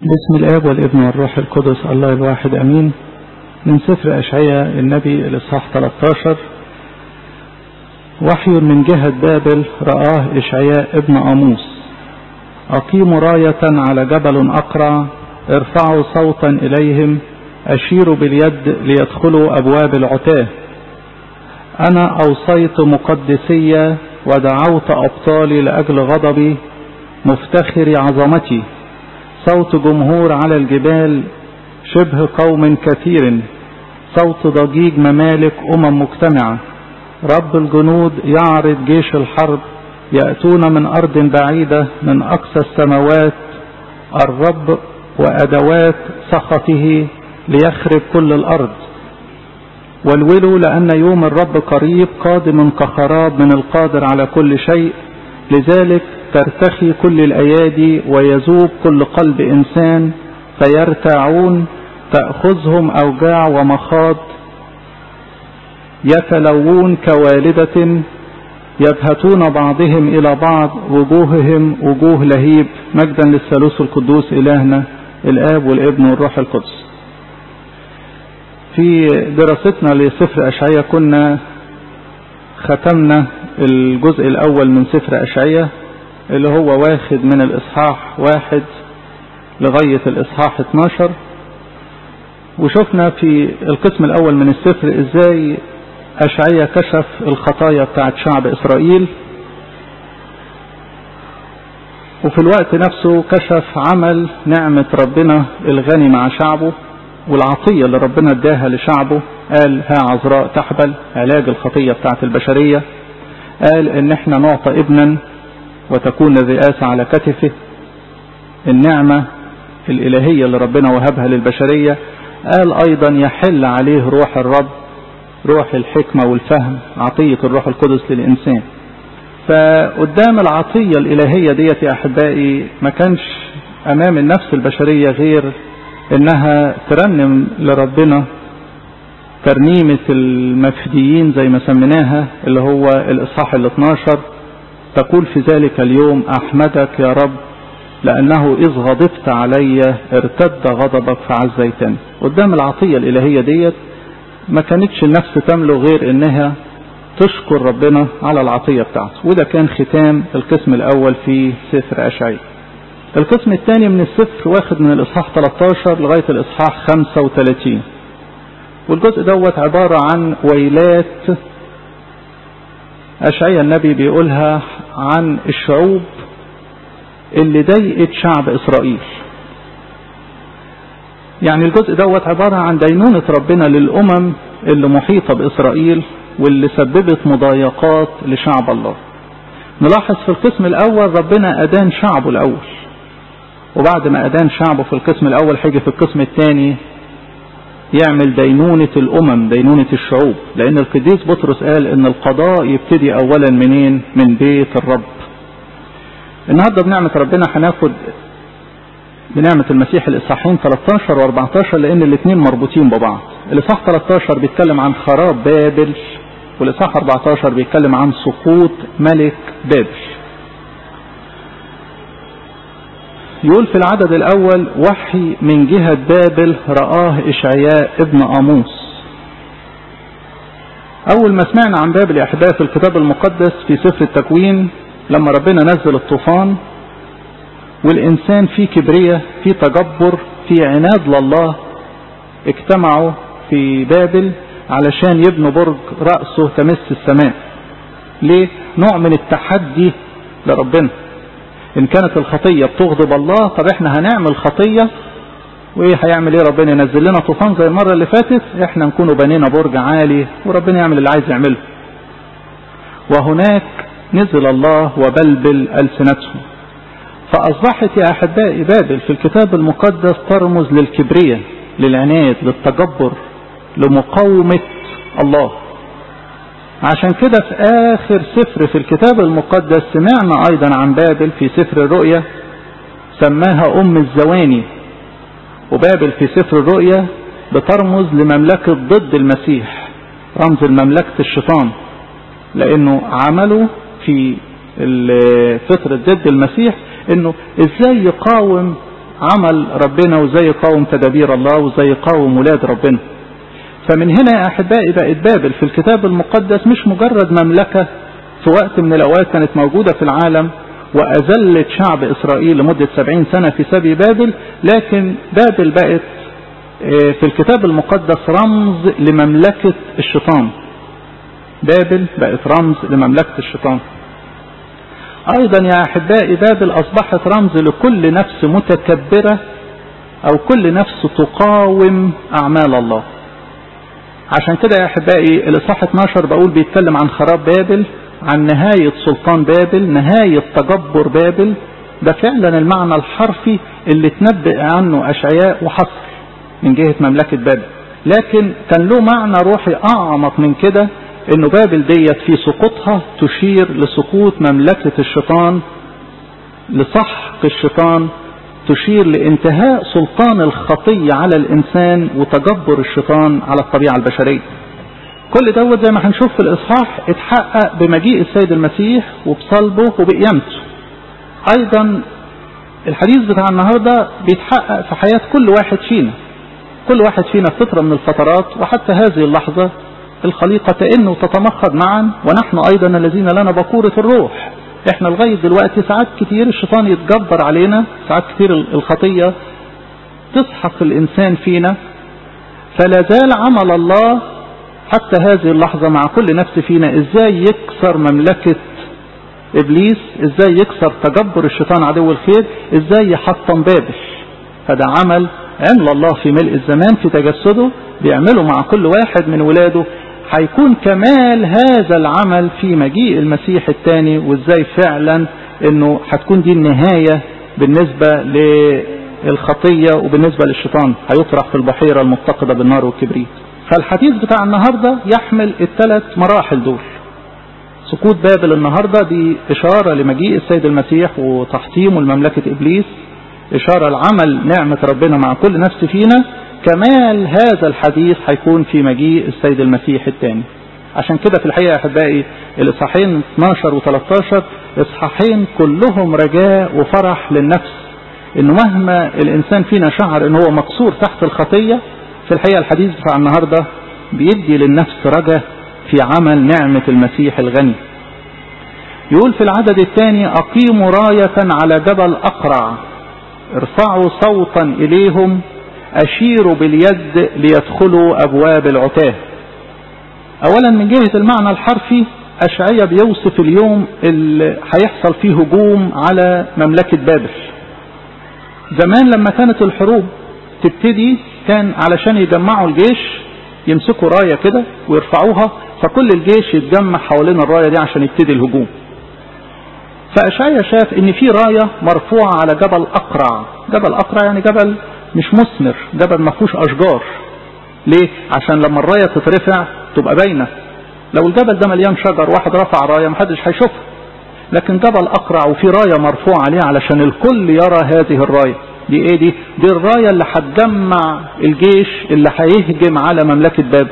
بسم الآب والابن والروح القدس الله الواحد أمين من سفر أشعياء النبي الإصحاح 13 وحي من جهة بابل رآه إشعياء ابن آموس أقيموا راية على جبل أقرع ارفعوا صوتا إليهم أشيروا باليد ليدخلوا أبواب العتاه أنا أوصيت مقدسية ودعوت أبطالي لأجل غضبي مفتخر عظمتي صوت جمهور على الجبال شبه قوم كثير صوت ضجيج ممالك أمم مجتمعة رب الجنود يعرض جيش الحرب يأتون من أرض بعيدة من أقصى السماوات الرب وأدوات سخطه ليخرب كل الأرض والولوا لأن يوم الرب قريب قادم كخراب من القادر على كل شيء لذلك ترتخي كل الأيادي ويذوب كل قلب إنسان فيرتاعون تأخذهم أوجاع ومخاض يتلوون كوالدة يبهتون بعضهم إلى بعض وجوههم وجوه لهيب مجدا للثالوث القدوس إلهنا الآب والابن والروح القدس في دراستنا لسفر أشعية كنا ختمنا الجزء الأول من سفر أشعية اللي هو واخد من الإصحاح واحد لغاية الإصحاح 12 وشفنا في القسم الأول من السفر إزاي أشعية كشف الخطايا بتاعت شعب إسرائيل وفي الوقت نفسه كشف عمل نعمة ربنا الغني مع شعبه والعطية اللي ربنا اداها لشعبه قال ها عذراء تحبل علاج الخطية بتاعت البشرية قال ان احنا نعطى ابنا وتكون الرئاسة على كتفه النعمة الإلهية اللي ربنا وهبها للبشرية قال أيضا يحل عليه روح الرب روح الحكمة والفهم عطية الروح القدس للإنسان فقدام العطية الإلهية ديت يا أحبائي ما كانش أمام النفس البشرية غير إنها ترنم لربنا ترنيمة المفديين زي ما سميناها اللي هو الإصحاح ال 12 تقول في ذلك اليوم أحمدك يا رب لأنه إذ غضبت علي ارتد غضبك فعزيتني قدام العطية الإلهية ديت ما كانتش النفس تملو غير إنها تشكر ربنا على العطية بتاعته وده كان ختام القسم الأول في سفر أشعياء القسم الثاني من السفر واخد من الإصحاح 13 لغاية الإصحاح 35 والجزء دوت عبارة عن ويلات أشعياء النبي بيقولها عن الشعوب اللي ضايقت شعب إسرائيل يعني الجزء دوت عبارة عن دينونة ربنا للأمم اللي محيطة بإسرائيل واللي سببت مضايقات لشعب الله نلاحظ في القسم الأول ربنا أدان شعبه الأول وبعد ما أدان شعبه في القسم الأول حاجة في القسم الثاني يعمل دينونة الأمم دينونة الشعوب لأن القديس بطرس قال إن القضاء يبتدي أولا منين من بيت الرب النهاردة بنعمة ربنا هناخد بنعمة المسيح الإصحاحين 13 و14 لأن الاثنين مربوطين ببعض الإصحاح 13 بيتكلم عن خراب بابل والإصحاح 14 بيتكلم عن سقوط ملك بابل يقول في العدد الأول وحي من جهة بابل رآه إشعياء ابن آموس أول ما سمعنا عن بابل يا أحبائي في الكتاب المقدس في سفر التكوين لما ربنا نزل الطوفان والإنسان في كبرية في تجبر في عناد لله اجتمعوا في بابل علشان يبنوا برج رأسه تمس السماء ليه؟ نوع من التحدي لربنا ان كانت الخطية بتغضب الله طب احنا هنعمل خطية وايه هيعمل ايه ربنا ينزل لنا طوفان زي المرة اللي فاتت احنا نكونوا بنينا برج عالي وربنا يعمل اللي عايز يعمله وهناك نزل الله وبلبل ألسنتهم فأصبحت يا أحبائي بابل في الكتاب المقدس ترمز للكبرية للعناد للتجبر لمقاومة الله عشان كده في آخر سفر في الكتاب المقدس سمعنا أيضا عن بابل في سفر الرؤيا سماها أم الزواني وبابل في سفر الرؤيا بترمز لمملكة ضد المسيح رمز المملكة الشيطان لأنه عملوا في فترة ضد المسيح انه ازاي يقاوم عمل ربنا وازاي يقاوم تدابير الله وازاي يقاوم ولاد ربنا فمن هنا يا احبائي بقت بابل في الكتاب المقدس مش مجرد مملكة في وقت من الاوقات كانت موجودة في العالم واذلت شعب اسرائيل لمدة سبعين سنة في سبي بابل لكن بابل بقت في الكتاب المقدس رمز لمملكة الشيطان بابل بقت رمز لمملكة الشيطان ايضا يا احبائي بابل اصبحت رمز لكل نفس متكبرة او كل نفس تقاوم اعمال الله عشان كده يا احبائي الاصحاح 12 بقول بيتكلم عن خراب بابل عن نهاية سلطان بابل نهاية تجبر بابل ده فعلا المعنى الحرفي اللي تنبئ عنه اشعياء وحصر من جهة مملكة بابل لكن كان له معنى روحي اعمق من كده انه بابل ديت في سقوطها تشير لسقوط مملكة الشيطان لسحق الشيطان تشير لانتهاء سلطان الخطية على الانسان وتجبر الشيطان على الطبيعة البشرية كل دوت زي ما هنشوف في الاصحاح اتحقق بمجيء السيد المسيح وبصلبه وبقيامته ايضا الحديث بتاع النهارده بيتحقق في حياة كل واحد فينا كل واحد فينا في فترة من الفترات وحتى هذه اللحظة الخليقة تئن وتتمخض معا ونحن أيضا الذين لنا بقورة الروح احنا لغاية دلوقتي ساعات كتير الشيطان يتجبر علينا ساعات كتير الخطية تسحق الإنسان فينا فلا زال عمل الله حتى هذه اللحظة مع كل نفس فينا ازاي يكسر مملكة ابليس ازاي يكسر تجبر الشيطان عدو الخير ازاي يحطم بابل فده عمل عمل الله في ملء الزمان في تجسده بيعمله مع كل واحد من ولاده هيكون كمال هذا العمل في مجيء المسيح الثاني وازاي فعلا انه هتكون دي النهاية بالنسبة للخطية وبالنسبة للشيطان هيطرح في البحيرة المفتقدة بالنار والكبريت فالحديث بتاع النهاردة يحمل الثلاث مراحل دول سقوط بابل النهاردة دي إشارة لمجيء السيد المسيح وتحطيمه لمملكة إبليس إشارة لعمل نعمة ربنا مع كل نفس فينا كمال هذا الحديث هيكون في مجيء السيد المسيح الثاني عشان كده في الحقيقة يا أحبائي الإصحاحين 12 و 13 إصحاحين كلهم رجاء وفرح للنفس إنه مهما الإنسان فينا شعر إنه هو مكسور تحت الخطية في الحقيقة الحديث بتاع النهاردة بيدي للنفس رجاء في عمل نعمة المسيح الغني يقول في العدد الثاني أقيموا راية على جبل أقرع ارفعوا صوتا إليهم أشيروا باليد ليدخلوا أبواب العتاه أولا من جهة المعنى الحرفي أشعية بيوصف اليوم اللي هيحصل فيه هجوم على مملكة بابل زمان لما كانت الحروب تبتدي كان علشان يجمعوا الجيش يمسكوا راية كده ويرفعوها فكل الجيش يتجمع حوالين الراية دي عشان يبتدي الهجوم فأشعيا شاف ان في راية مرفوعة على جبل أقرع جبل أقرع يعني جبل مش مثمر جبل ما فيهوش أشجار ليه عشان لما الراية تترفع تبقى باينة لو الجبل ده مليان شجر واحد رفع راية محدش هيشوفها لكن جبل أقرع وفي راية مرفوعة عليه علشان الكل يرى هذه الراية دي ايه دي دي الراية اللي هتجمع الجيش اللي هيهجم على مملكة بابل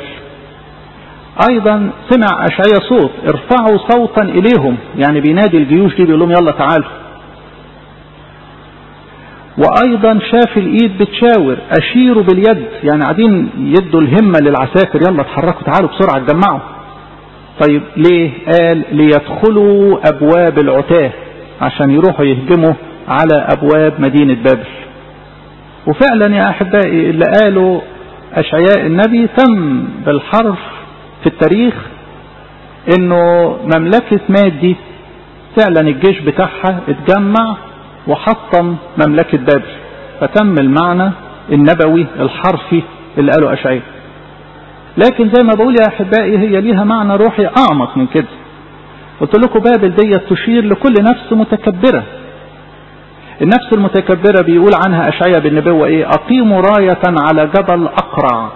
ايضا سمع اشعيا صوت ارفعوا صوتا اليهم يعني بينادي الجيوش دي بيقول لهم يلا تعالوا وايضا شاف الايد بتشاور اشيروا باليد يعني قاعدين يدوا الهمة للعساكر يلا اتحركوا تعالوا بسرعة اتجمعوا طيب ليه قال ليدخلوا ابواب العتاه عشان يروحوا يهجموا على ابواب مدينة بابل وفعلا يا احبائي اللي قالوا اشعياء النبي تم بالحرف في التاريخ انه مملكة مادي فعلا الجيش بتاعها اتجمع وحطم مملكة بابل فتم المعنى النبوي الحرفي اللي قاله اشعياء لكن زي ما بقول يا احبائي هي ليها معنى روحي اعمق من كده قلت لكم بابل ديت تشير لكل نفس متكبره النفس المتكبرة بيقول عنها أشعيا بالنبوة إيه أقيموا راية على جبل أقرع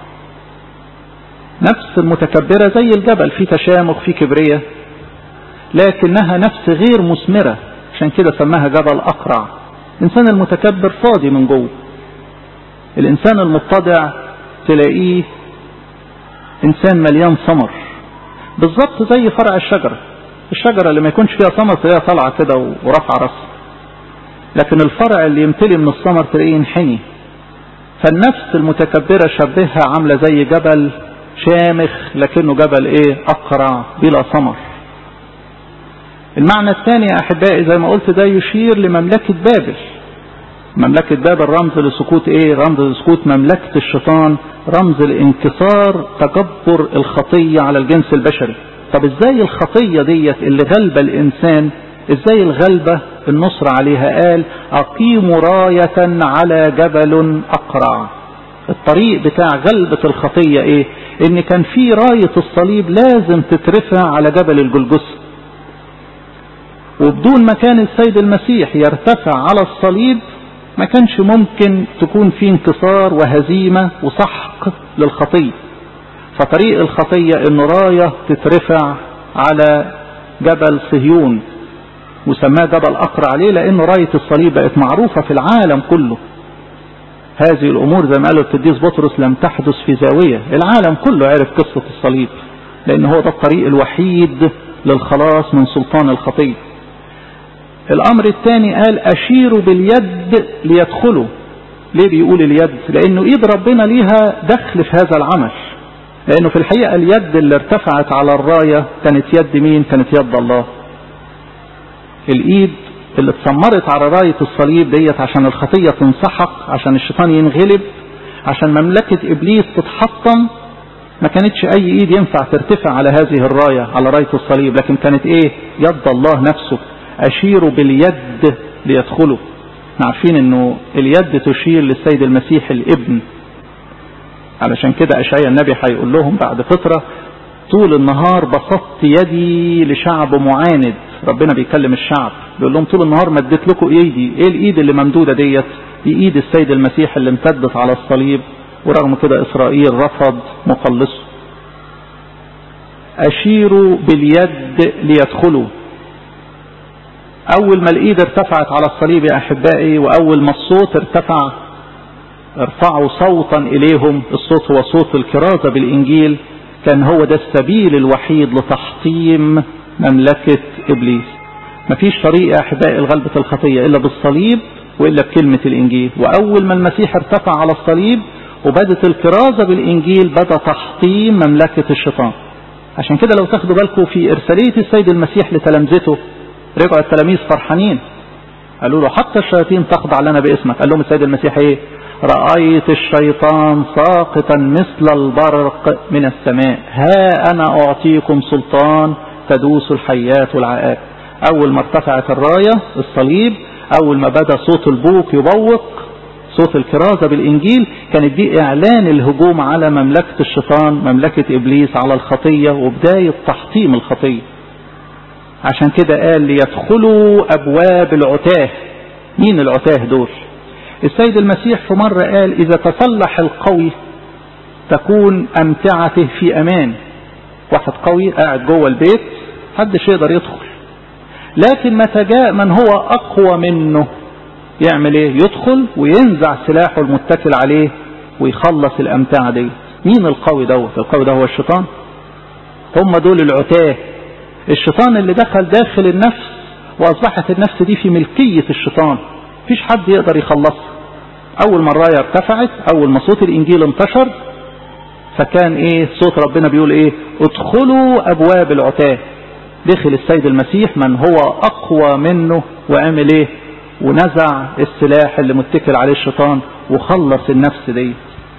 نفس المتكبرة زي الجبل في تشامخ في كبرية لكنها نفس غير مثمرة عشان كده سماها جبل أقرع الإنسان المتكبر فاضي من جوه الإنسان المتضع تلاقيه إنسان مليان ثمر بالظبط زي فرع الشجرة الشجرة اللي ما يكونش فيها ثمر تلاقيها طالعة كده ورفع راسها لكن الفرع اللي يمتلي من الثمر تلاقيه ينحني فالنفس المتكبرة شبهها عاملة زي جبل شامخ لكنه جبل ايه اقرع بلا ثمر المعنى الثاني يا احبائي زي ما قلت ده يشير لمملكة بابل مملكة بابل رمز لسكوت ايه رمز لسكوت مملكة الشيطان رمز الانكسار تجبر الخطية على الجنس البشري طب ازاي الخطية ديت اللي غلبة الانسان ازاي الغلبة النصر عليها قال اقيموا راية على جبل اقرع الطريق بتاع غلبة الخطية ايه ان كان في راية الصليب لازم تترفع على جبل الجلجث وبدون ما كان السيد المسيح يرتفع على الصليب ما كانش ممكن تكون في انتصار وهزيمة وسحق للخطية فطريق الخطية ان راية تترفع على جبل صهيون وسماه جبل أقرع عليه لأن راية الصليب بقت معروفة في العالم كله هذه الأمور زي ما قال القديس بطرس لم تحدث في زاوية العالم كله عرف قصة الصليب لأن هو ده الطريق الوحيد للخلاص من سلطان الخطية الأمر الثاني قال أشيروا باليد ليدخلوا ليه بيقول اليد لأنه إيد ربنا ليها دخل في هذا العمل لأنه في الحقيقة اليد اللي ارتفعت على الراية كانت يد مين كانت يد الله الإيد اللي اتسمرت على راية الصليب ديت عشان الخطية تنسحق عشان الشيطان ينغلب عشان مملكة إبليس تتحطم ما كانتش أي إيد ينفع ترتفع على هذه الراية على راية الصليب لكن كانت إيه يد الله نفسه أشيروا باليد ليدخلوا عارفين انه اليد تشير للسيد المسيح الابن علشان كده اشعيا النبي هيقول لهم بعد فترة طول النهار بسطت يدي لشعب معاند ربنا بيكلم الشعب بيقول لهم طول النهار مديت لكم ايدي ايه الايد اللي ممدودة ديت دي ايد السيد المسيح اللي امتدت على الصليب ورغم كده اسرائيل رفض مخلصه اشيروا باليد ليدخلوا اول ما الايد ارتفعت على الصليب يا احبائي واول ما الصوت ارتفع ارفعوا صوتا اليهم الصوت هو صوت الكرازة بالانجيل كان هو ده السبيل الوحيد لتحطيم مملكة ابليس مفيش طريق يا احبائي لغلبة الخطية الا بالصليب والا بكلمة الانجيل واول ما المسيح ارتفع على الصليب وبدت الكرازة بالانجيل بدا تحطيم مملكة الشيطان عشان كده لو تاخدوا بالكم في ارسالية السيد المسيح لتلامذته رجعوا التلاميذ فرحانين قالوا له حتى الشياطين تخضع لنا باسمك قال لهم السيد المسيح ايه رأيت الشيطان ساقطا مثل البرق من السماء ها أنا أعطيكم سلطان تدوس الحيات والعقاب أول ما ارتفعت الراية الصليب أول ما بدأ صوت البوق يبوق صوت الكرازة بالإنجيل كانت دي إعلان الهجوم على مملكة الشيطان مملكة إبليس على الخطية وبداية تحطيم الخطية عشان كده قال ليدخلوا أبواب العتاه مين العتاه دول السيد المسيح في مرة قال إذا تسلح القوي تكون أمتعته في أمان واحد قوي قاعد جوه البيت محدش يقدر يدخل لكن متى جاء من هو أقوى منه يعمل ايه يدخل وينزع سلاحه المتكل عليه ويخلص الأمتعة دي مين القوي دوت القوي ده هو الشيطان هم دول العتاه الشيطان اللي دخل داخل النفس وأصبحت النفس دي في ملكية الشيطان مفيش حد يقدر يخلصها أول ما الراية ارتفعت أول ما صوت الإنجيل انتشر فكان إيه صوت ربنا بيقول إيه ادخلوا أبواب العتاه دخل السيد المسيح من هو أقوى منه وعمل إيه ونزع السلاح اللي متكل عليه الشيطان وخلص النفس دي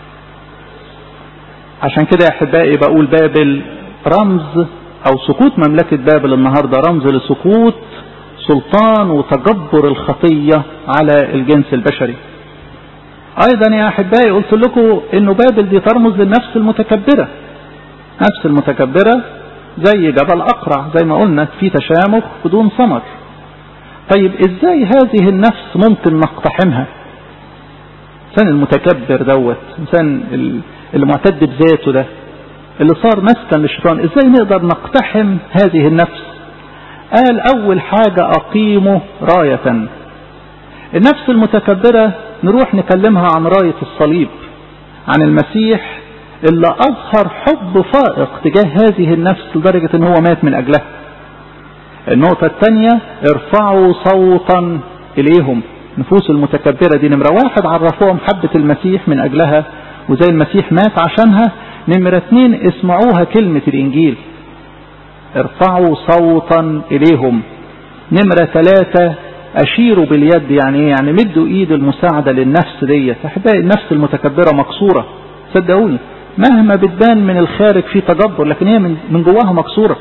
عشان كده يا أحبائي بقول بابل رمز أو سقوط مملكة بابل النهاردة رمز لسقوط سلطان وتجبر الخطية على الجنس البشري ايضا يا احبائي قلت لكم انه بابل دي ترمز للنفس المتكبرة نفس المتكبرة زي جبل اقرع زي ما قلنا في تشامخ بدون ثمر طيب ازاي هذه النفس ممكن نقتحمها الانسان المتكبر دوت الانسان اللي معتد بذاته ده اللي صار مسكن للشيطان ازاي نقدر نقتحم هذه النفس قال أول حاجة أقيموا راية النفس المتكبرة نروح نكلمها عن راية الصليب عن المسيح اللي أظهر حب فائق تجاه هذه النفس لدرجة ان هو مات من أجلها النقطة الثانية ارفعوا صوتا إليهم النفوس المتكبرة دي نمرة واحد عرفوها محبة المسيح من أجلها وزي المسيح مات عشانها نمرة اتنين اسمعوها كلمة الإنجيل ارفعوا صوتا إليهم نمرة ثلاثة أشيروا باليد يعني إيه؟ يعني مدوا إيد المساعدة للنفس ديت أحبائي النفس المتكبرة مكسورة صدقوني مهما بتبان من الخارج في تجبر لكن هي من, من جواها مكسورة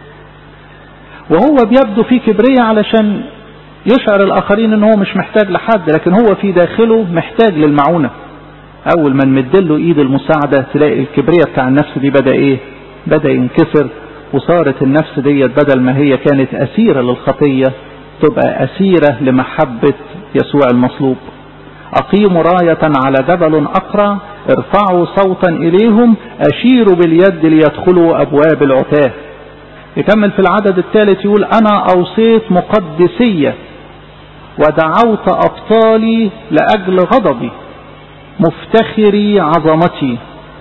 وهو بيبدو في كبرية علشان يشعر الآخرين ان هو مش محتاج لحد لكن هو في داخله محتاج للمعونة أول ما نمدله إيد المساعدة تلاقي الكبرية بتاع النفس دي بدأ إيه بدأ ينكسر وصارت النفس ديت بدل ما هي كانت أسيرة للخطية تبقى أسيرة لمحبة يسوع المصلوب أقيموا راية على جبل أقرع ارفعوا صوتا إليهم أشيروا باليد ليدخلوا أبواب العتاه يكمل في العدد الثالث يقول أنا أوصيت مقدسية ودعوت أبطالي لأجل غضبي مفتخري عظمتي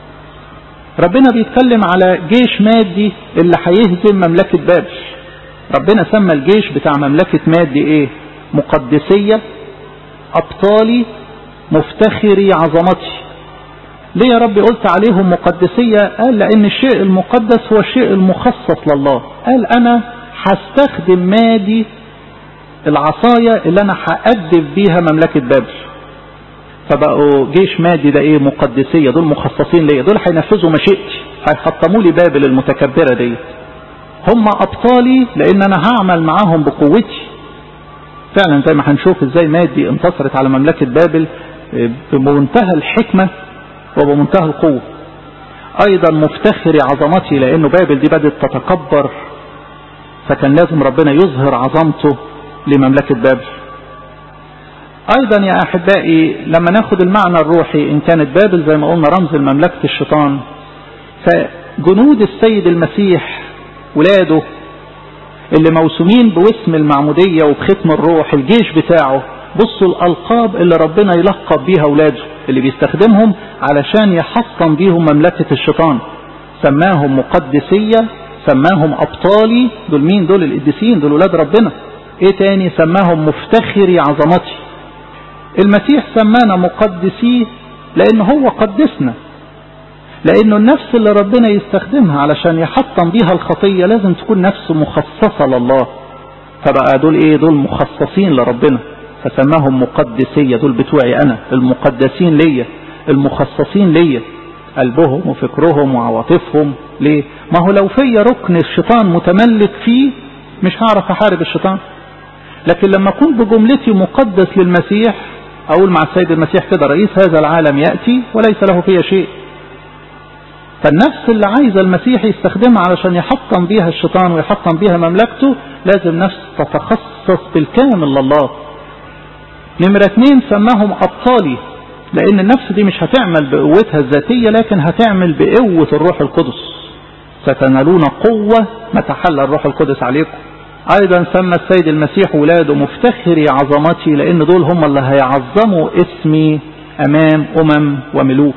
ربنا بيتكلم على جيش مادي اللي هيهزم مملكة بابل ربنا سمى الجيش بتاع مملكة مادي ايه مقدسية أبطالي مفتخري عظمتي ليه يا ربي قلت عليهم مقدسية قال لأن الشيء المقدس هو الشيء المخصص لله قال أنا هستخدم مادي العصاية اللي أنا هأدب بيها مملكة بابل فبقوا جيش مادي ده ايه مقدسية دول مخصصين ليا دول هينفذوا مشيئتي هيحطموا لي بابل المتكبرة ديت هم أبطالي لأن أنا هعمل معاهم بقوتي فعلا زي ما هنشوف ازاي مادي انتصرت على مملكة بابل بمنتهى الحكمة وبمنتهى القوة أيضا مفتخر عظمتي لأنه بابل دي بدأت تتكبر فكان لازم ربنا يظهر عظمته لمملكة بابل أيضا يا أحبائي لما ناخد المعنى الروحي إن كانت بابل زي ما قلنا رمز لمملكة الشيطان فجنود السيد المسيح ولاده اللي موسومين بوسم المعمودية وبختم الروح الجيش بتاعه بصوا الألقاب اللي ربنا يلقب بيها ولاده اللي بيستخدمهم علشان يحطم بيهم مملكة الشيطان سماهم مقدسية سماهم أبطالي دول مين دول القديسين دول ولاد ربنا ايه تاني سماهم مفتخري عظمتي المسيح سمانا مقدسيه لان هو قدسنا لانه النفس اللي ربنا يستخدمها علشان يحطم بيها الخطية لازم تكون نفس مخصصة لله فبقى دول ايه دول مخصصين لربنا فسماهم مقدسية دول بتوعي انا المقدسين ليا المخصصين ليا قلبهم وفكرهم وعواطفهم ليه ما هو لو فيا ركن الشيطان متملك فيه مش هعرف احارب الشيطان لكن لما اكون بجملتي مقدس للمسيح اقول مع السيد المسيح كده رئيس هذا العالم يأتي وليس له فيها شيء فالنفس اللي عايزة المسيح يستخدمها علشان يحطم بيها الشيطان ويحطم بيها مملكته لازم نفس تتخصص بالكامل لله نمرة اتنين سماهم أبطالي لأن النفس دي مش هتعمل بقوتها الذاتية لكن هتعمل بقوة الروح القدس ستنالون قوة ما تحل الروح القدس عليكم أيضا سمى السيد المسيح ولاده مفتخري عظمتي لأن دول هم اللي هيعظموا اسمي أمام أمم وملوك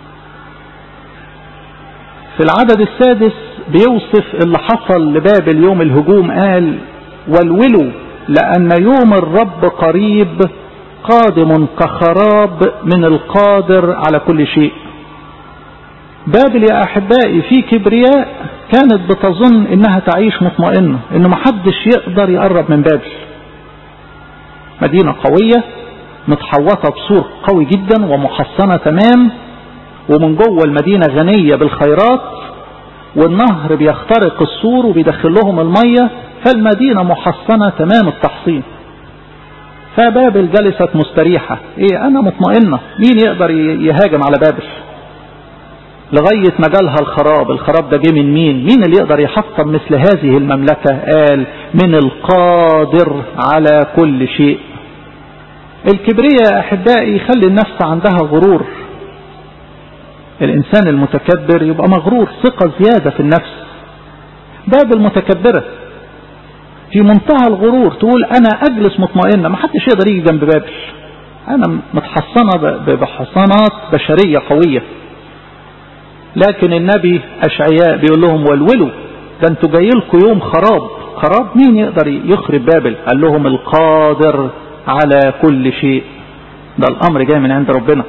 في العدد السادس بيوصف اللي حصل لبابل يوم الهجوم قال والولوا لأن يوم الرب قريب قادم كخراب من القادر على كل شيء بابل يا أحبائي في كبرياء كانت بتظن إنها تعيش مطمئنة إن محدش يقدر يقرب من بابل مدينة قوية متحوطة بسور قوي جدا ومحصنة تمام ومن جوه المدينة غنية بالخيرات والنهر بيخترق السور وبيدخل لهم المية فالمدينة محصنة تمام التحصين فبابل جلست مستريحة ايه انا مطمئنة مين يقدر يهاجم على بابل لغاية ما جالها الخراب الخراب ده جه من مين مين اللي يقدر يحطم مثل هذه المملكة قال من القادر على كل شيء الكبرياء يا احبائي يخلي النفس عندها غرور الانسان المتكبر يبقى مغرور ثقة زيادة في النفس بابل متكبرة في منتهى الغرور تقول انا اجلس مطمئنة ما حدش يقدر يجي جنب بابل انا متحصنة بحصانات بشرية قوية لكن النبي اشعياء بيقول لهم والولوا ده انتوا جاي لكم يوم خراب خراب مين يقدر يخرب بابل قال لهم القادر على كل شيء ده الأمر جاي من عند ربنا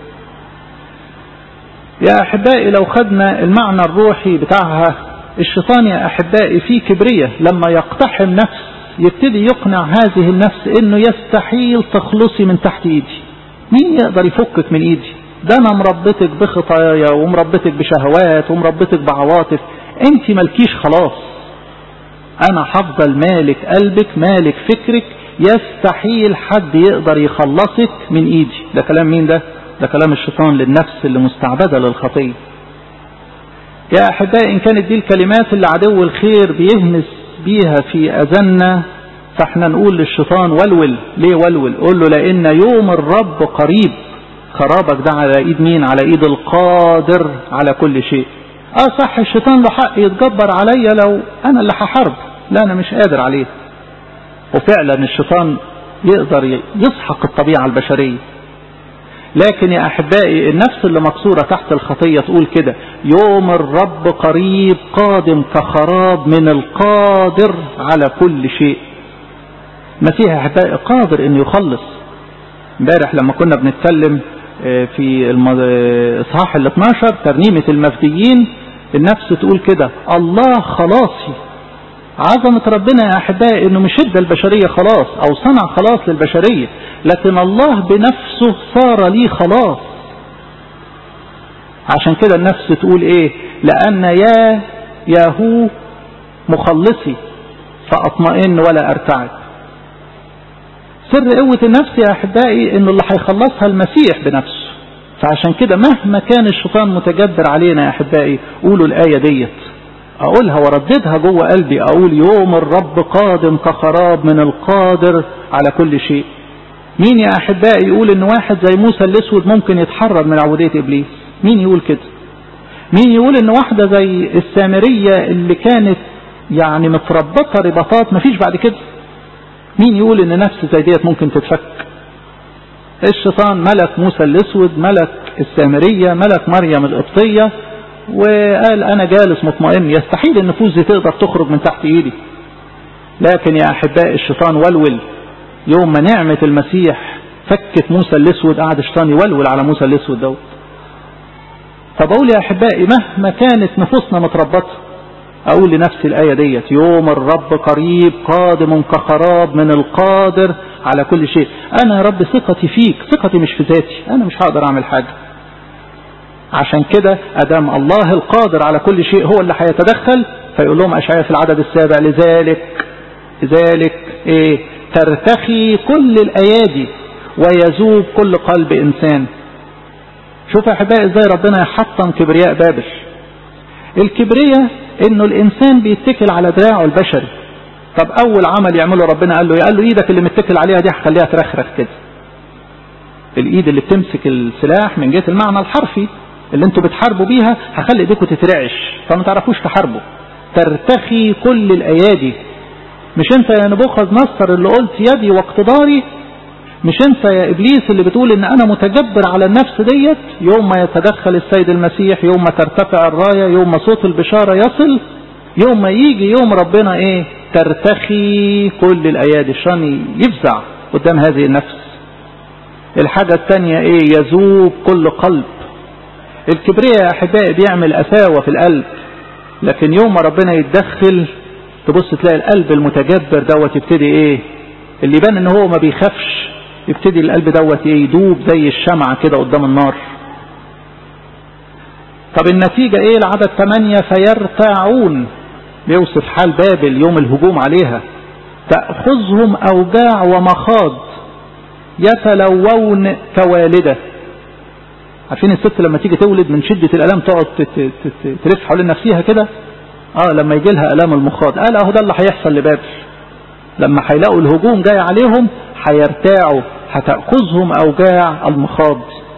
يا أحبائي لو خدنا المعنى الروحي بتاعها الشيطان يا أحبائي فيه كبرية لما يقتحم نفس يبتدي يقنع هذه النفس انه يستحيل تخلصي من تحت ايدي مين يقدر يفكك من ايدي ده انا مربتك بخطايا ومربتك بشهوات ومربتك بعواطف انت ملكيش خلاص انا هفضل مالك قلبك مالك فكرك يستحيل حد يقدر يخلصك من ايدي ده كلام مين ده ده كلام الشيطان للنفس اللي مستعبدة للخطية يا احبائي ان كانت دي الكلمات اللي عدو الخير بيهمس بيها في اذاننا فاحنا نقول للشيطان ولول ليه ولول قول له لان يوم الرب قريب خرابك ده على ايد مين على ايد القادر على كل شيء اه صح الشيطان له حق يتجبر عليا لو انا اللي هحارب لا انا مش قادر عليه وفعلا الشيطان يقدر يسحق الطبيعة البشرية لكن يا احبائي النفس اللي مكسورة تحت الخطية تقول كده يوم الرب قريب قادم كخراب من القادر على كل شيء مسيح احبائي قادر انه يخلص امبارح لما كنا بنتكلم في الاصحاح ال 12 ترنيمة المفديين النفس تقول كده الله خلاصي عظمة ربنا يا أحبائي أنه مش ادى البشرية خلاص أو صنع خلاص للبشرية لكن الله بنفسه صار لي خلاص عشان كده النفس تقول إيه لأن يا ياهو مخلصي فأطمئن ولا أرتعب سر قوة النفس يا أحبائي أنه اللي هيخلصها المسيح بنفسه فعشان كده مهما كان الشيطان متجبر علينا يا أحبائي قولوا الآية ديت أقولها ورددها جوه قلبي أقول يوم الرب قادم كخراب من القادر على كل شيء مين يا أحبائي يقول إن واحد زي موسى الأسود ممكن يتحرر من عبودية إبليس مين يقول كده مين يقول إن واحدة زي السامرية اللي كانت يعني متربطة رباطات مفيش بعد كده مين يقول إن نفس زي ديت ممكن تتفك الشيطان ملك موسى الأسود ملك السامرية ملك مريم القبطية وقال انا جالس مطمئن يستحيل النفوس دي تقدر تخرج من تحت ايدي لكن يا احبائي الشيطان ولول يوم ما نعمة المسيح فكت موسى الاسود قعد الشيطان يولول على موسى الاسود دوت فبقول يا احبائي مهما كانت نفوسنا متربطة اقول لنفسي الاية ديت يوم الرب قريب قادم كخراب من القادر على كل شيء انا يا رب ثقتي فيك ثقتي مش في ذاتي انا مش هقدر اعمل حاجة عشان كده ادام الله القادر على كل شيء هو اللي هيتدخل فيقول لهم اشعياء في العدد السابع لذلك لذلك ايه ترتخي كل الايادي ويذوب كل قلب انسان شوف يا احبائي ازاي ربنا يحطم كبرياء بابل الكبرياء انه الانسان بيتكل على دراعه البشري طب اول عمل يعمله ربنا قال له قال له ايدك اللي متكل عليها دي هخليها ترخرخ كده الايد اللي بتمسك السلاح من جهه المعنى الحرفي اللي انتوا بتحاربوا بيها هخلي ايديكم تترعش فما تعرفوش تحاربوا ترتخي كل الايادي مش انت يا نبوخذ نصر اللي قلت يدي واقتداري مش انت يا ابليس اللي بتقول ان انا متجبر على النفس ديت يوم ما يتدخل السيد المسيح يوم ما ترتفع الراية يوم ما صوت البشارة يصل يوم ما يجي يوم ربنا ايه ترتخي كل الايادي الشان يفزع قدام هذه النفس الحاجة الثانية ايه يذوب كل قلب الكبرياء يا احبائي بيعمل قساوة في القلب لكن يوم ما ربنا يتدخل تبص تلاقي القلب المتجبر دوت يبتدي ايه اللي يبان ان هو ما بيخافش يبتدي القلب دوت ايه يدوب زي الشمعة كده قدام النار طب النتيجة ايه العدد ثمانية فيرتاعون بيوصف حال بابل يوم الهجوم عليها تأخذهم أوجاع ومخاض يتلوون كوالدة عارفين الست لما تيجي تولد من شدة الألام تقعد تلف حوالين نفسها كده اه لما يجي لها ألام المخاض قال اهو ده اللي هيحصل لبابل لما هيلاقوا الهجوم جاي عليهم هيرتاعوا هتأخذهم أوجاع المخاض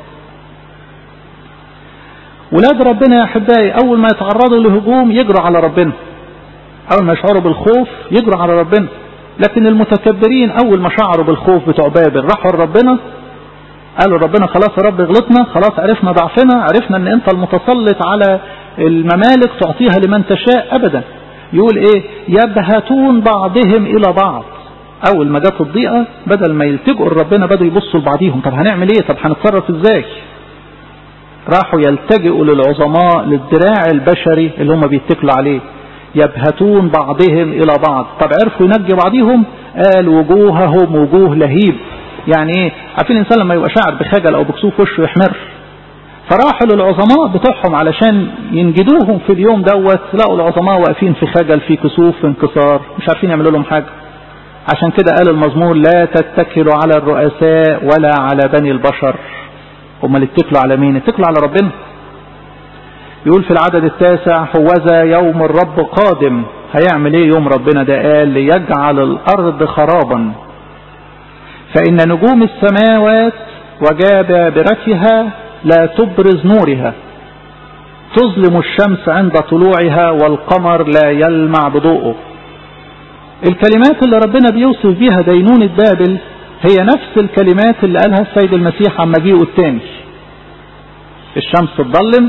ولاد ربنا يا أحبائي أول ما يتعرضوا لهجوم يجروا على ربنا أول ما يشعروا بالخوف يجروا على ربنا لكن المتكبرين أول ما شعروا بالخوف بتوع بابل راحوا لربنا قالوا ربنا خلاص يا رب غلطنا خلاص عرفنا ضعفنا عرفنا ان انت المتسلط على الممالك تعطيها لمن تشاء ابدا يقول ايه يبهتون بعضهم الى بعض اول ما جت الضيقه بدل ما يلتجئوا لربنا بدأوا يبصوا لبعضيهم طب هنعمل ايه طب هنتصرف ازاي راحوا يلتجئوا للعظماء للدراع البشري اللي هم بيتكلوا عليه يبهتون بعضهم الى بعض طب عرفوا ينجي بعضهم قال وجوههم وجوه لهيب يعني ايه عارفين الانسان لما يبقى شاعر بخجل او بكسوف وشه يحمر فراحوا للعظماء بتوعهم علشان ينجدوهم في اليوم دوت لقوا العظماء واقفين في خجل في كسوف في انكسار مش عارفين يعملوا لهم حاجه عشان كده قال المزمور لا تتكلوا على الرؤساء ولا على بني البشر هم اللي اتكلوا على مين اتكلوا على ربنا يقول في العدد التاسع هوذا يوم الرب قادم هيعمل ايه يوم ربنا ده قال ليجعل الارض خرابا فان نجوم السماوات وجابابرتها لا تبرز نورها تظلم الشمس عند طلوعها والقمر لا يلمع بضوءه الكلمات اللي ربنا بيوصف بيها دينونة بابل هي نفس الكلمات اللي قالها السيد المسيح عن مجيئه الثاني الشمس تضلم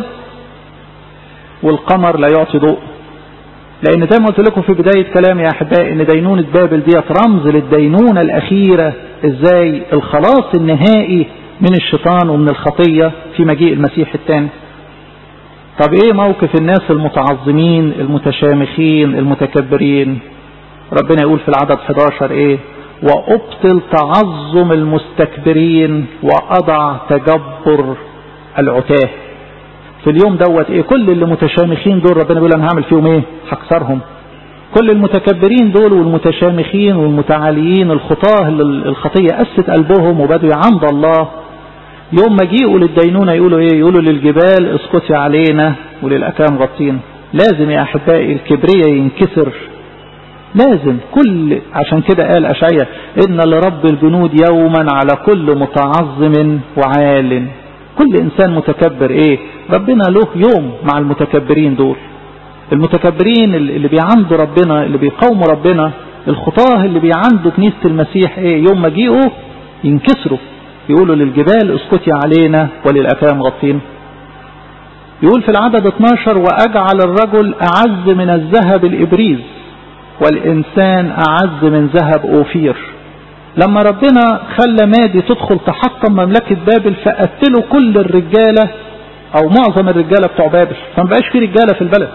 والقمر لا يعطي ضوء لان زي ما قلت لكم في بداية كلامي يا احبائي ان دينونة بابل ديت رمز للدينونة الاخيرة ازاي الخلاص النهائي من الشيطان ومن الخطية في مجيء المسيح الثاني طب ايه موقف الناس المتعظمين المتشامخين المتكبرين ربنا يقول في العدد 11 ايه وابطل تعظم المستكبرين واضع تجبر العتاه في اليوم دوت ايه كل اللي متشامخين دول ربنا بيقول انا هعمل فيهم ايه هكسرهم كل المتكبرين دول والمتشامخين والمتعاليين الخطاه اللي الخطيه قست قلبهم وبدوا يعند الله يوم ما جيئوا للدينونة يقولوا ايه يقولوا للجبال اسقطي علينا وللأكام غطينا لازم يا أحبائي الكبرية ينكسر لازم كل عشان كده قال أشعية إن لرب الجنود يوما على كل متعظم وعال كل إنسان متكبر إيه ربنا له يوم مع المتكبرين دول المتكبرين اللي بيعندوا ربنا اللي بيقاوموا ربنا الخطاه اللي بيعندوا كنيسة المسيح إيه يوم ما جيئوا ينكسروا يقولوا للجبال اسقطي علينا وللأفام غطين يقول في العدد 12 وأجعل الرجل أعز من الذهب الإبريز والإنسان أعز من ذهب أوفير لما ربنا خلى مادي تدخل تحطم مملكة بابل فقتلوا كل الرجالة أو معظم الرجالة بتوع بابل فما بقاش في رجالة في البلد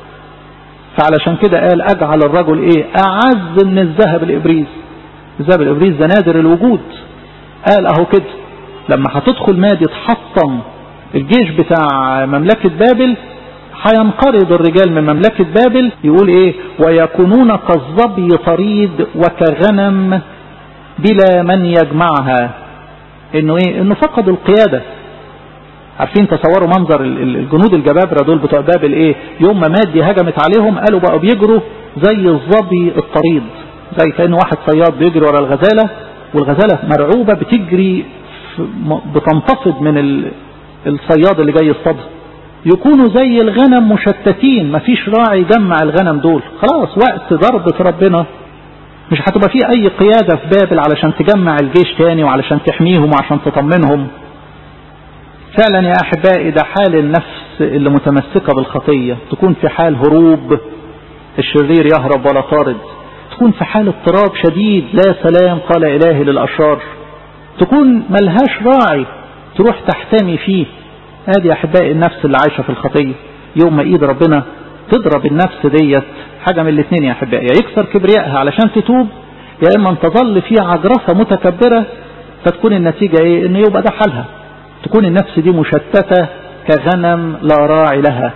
فعلشان كده قال أجعل الرجل إيه أعز من الذهب الإبريز الذهب الإبريز ده نادر الوجود قال اهو كده لما هتدخل مادي تحطم الجيش بتاع مملكة بابل هينقرض الرجال من مملكة بابل يقول ايه ويكونون كالظبي طريد وكغنم بلا من يجمعها انه ايه انه فقدوا القيادة عارفين تصوروا منظر الجنود الجبابرة دول بتوع بابل ايه يوم ما مادي هجمت عليهم قالوا بقوا بيجروا زي الظبي الطريد زي كأن واحد صياد بيجري ورا الغزالة والغزالة مرعوبة بتجري بتنتفض من الصياد اللي جاي يصطادها يكونوا زي الغنم مشتتين مفيش راعي يجمع الغنم دول خلاص وقت ضربة ربنا مش هتبقى فيه اي قيادة في بابل علشان تجمع الجيش تاني وعلشان تحميهم وعشان تطمنهم فعلا يا احبائي ده حال النفس اللي متمسكة بالخطية تكون في حال هروب الشرير يهرب ولا طارد تكون في حال اضطراب شديد لا سلام قال إلهي للأشرار تكون ملهاش راعي تروح تحتمي فيه هذه أحبائي النفس اللي عايشة في الخطية يوم ما إيد ربنا تضرب النفس ديت حاجة من الاثنين يا أحبائي يا يكسر كبريائها علشان تتوب يا إما أن تظل في عجرفة متكبرة فتكون النتيجة إيه إن يبقى ده حالها تكون النفس دي مشتتة كغنم لا راعي لها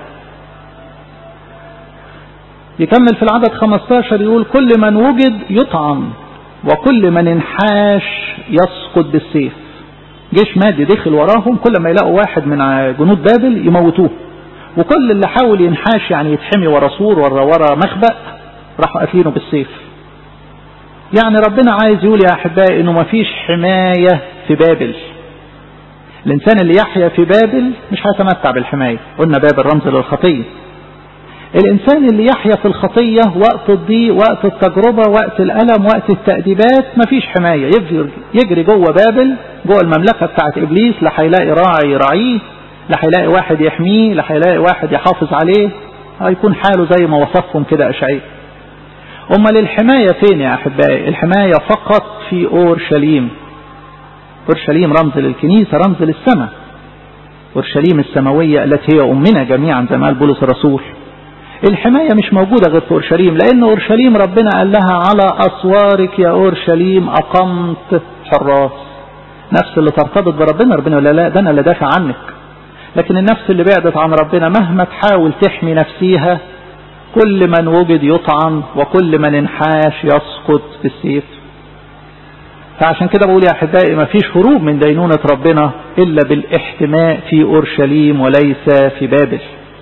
يكمل في العدد 15 يقول كل من وجد يطعن وكل من انحاش يسقط بالسيف جيش مادي دخل وراهم كل ما يلاقوا واحد من جنود بابل يموتوه وكل اللي حاول ينحاش يعني يتحمي ورا سور ورا ورا مخبأ راحوا قاتلينه بالسيف يعني ربنا عايز يقول يا احبائي انه مفيش حماية في بابل الانسان اللي يحيا في بابل مش هيتمتع بالحماية قلنا بابل رمز للخطية الإنسان اللي يحيا في الخطية وقت الضيق وقت التجربة وقت الألم وقت التأديبات مفيش حماية يجري جوه بابل جوه المملكة بتاعت إبليس لا هيلاقي راعي يراعيه لا هيلاقي واحد يحميه لا هيلاقي واحد يحافظ عليه هيكون حاله زي ما وصفهم كده أشعياء أمال الحماية فين يا أحبائي الحماية فقط في أورشليم أورشليم رمز للكنيسة رمز للسماء أورشليم السماوية التي هي أمنا جميعا زي ما قال بولس الرسول الحماية مش موجودة غير في أورشليم لأن أورشليم ربنا قال لها على أسوارك يا أورشليم أقمت حراس نفس اللي ترتبط بربنا ربنا ولا لا ده أنا اللي دافع عنك لكن النفس اللي بعدت عن ربنا مهما تحاول تحمي نفسيها كل من وجد يطعن وكل من انحاش يسقط بالسيف فعشان كده بقول يا أحبائي ما فيش هروب من دينونة ربنا إلا بالاحتماء في أورشليم وليس في بابل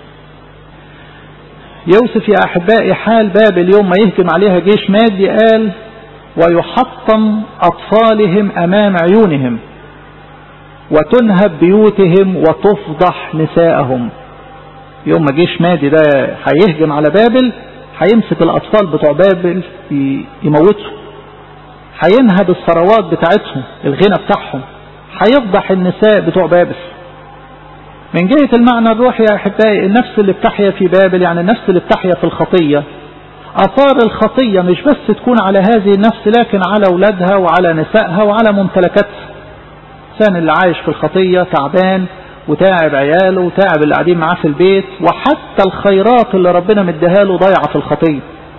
يوسف يا أحبائي حال بابل يوم ما يهجم عليها جيش مادي قال ويحطم أطفالهم أمام عيونهم وتنهب بيوتهم وتفضح نساءهم يوم ما جيش مادي ده هيهجم على بابل هيمسك الأطفال بتوع بابل يموتهم هينهب الثروات بتاعتهم الغنى بتاعهم هيفضح النساء بتوع بابل من جهة المعنى الروحي يا أحبائي النفس اللي بتحيا في بابل يعني النفس اللي بتحيا في الخطية أثار الخطية مش بس تكون على هذه النفس لكن على أولادها وعلى نسائها وعلى ممتلكاتها الإنسان اللي عايش في الخطية تعبان وتاعب عياله وتاعب اللي قاعدين معاه في البيت وحتى الخيرات اللي ربنا مديها له ضايعة في الخطية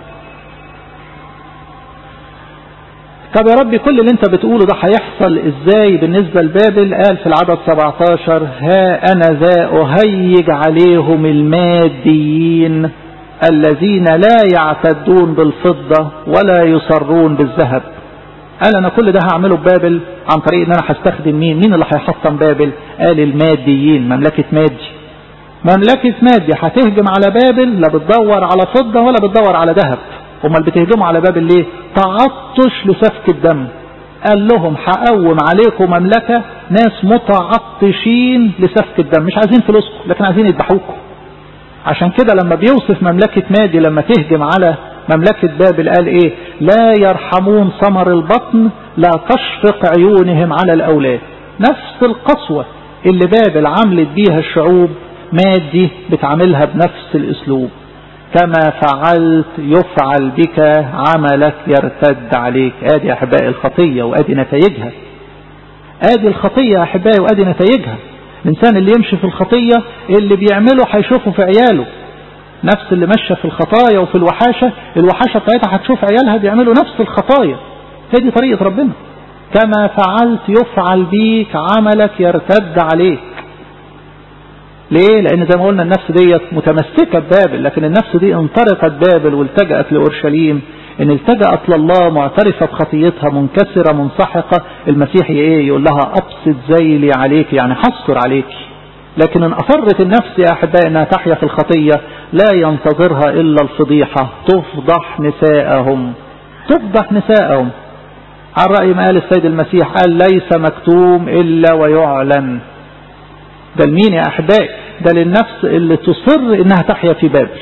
طب يا ربي كل اللي انت بتقوله ده هيحصل ازاي بالنسبة لبابل قال في العدد 17 ها انا ذا اهيج عليهم الماديين الذين لا يعتدون بالفضة ولا يصرون بالذهب قال انا كل ده هعمله ببابل عن طريق ان انا هستخدم مين مين اللي هيحطم بابل قال الماديين مملكة مادي مملكة مادي هتهجم على بابل لا بتدور على فضة ولا بتدور على ذهب امال بتهجموا على بابل ليه تعطش لسفك الدم قال لهم هقوم عليكم مملكة ناس متعطشين لسفك الدم مش عايزين فلوسكم لكن عايزين يذبحوكم عشان كده لما بيوصف مملكة مادي لما تهجم على مملكة بابل قال ايه لا يرحمون ثمر البطن لا تشفق عيونهم على الاولاد نفس القسوة اللي بابل عملت بيها الشعوب مادي بتعملها بنفس الاسلوب كما فعلت يفعل بك عملك يرتد عليك ادي احبائي الخطية وادي نتائجها ادي الخطية احبائي وادي نتائجها الانسان اللي يمشي في الخطية اللي بيعمله هيشوفه في عياله نفس اللي ماشية في الخطايا وفي الوحاشة الوحاشة بتاعتها هتشوف عيالها بيعملوا نفس الخطايا هي دي طريقة ربنا كما فعلت يفعل بيك عملك يرتد عليك ليه لان زي ما قلنا النفس ديت متمسكة ببابل لكن النفس دي انطرقت بابل والتجأت لأورشليم ان التجأت لله معترفة بخطيتها منكسرة منسحقة المسيح ايه يقول لها ابسط ذيلي عليك يعني حصر عليك لكن ان اصرت النفس يا احبائي انها تحيا في الخطية لا ينتظرها الا الفضيحة تفضح نساءهم تفضح نساءهم عن رأي ما قال السيد المسيح قال ليس مكتوم الا ويعلن ده لمين يا احبائي ده للنفس اللي تصر انها تحيا في بابل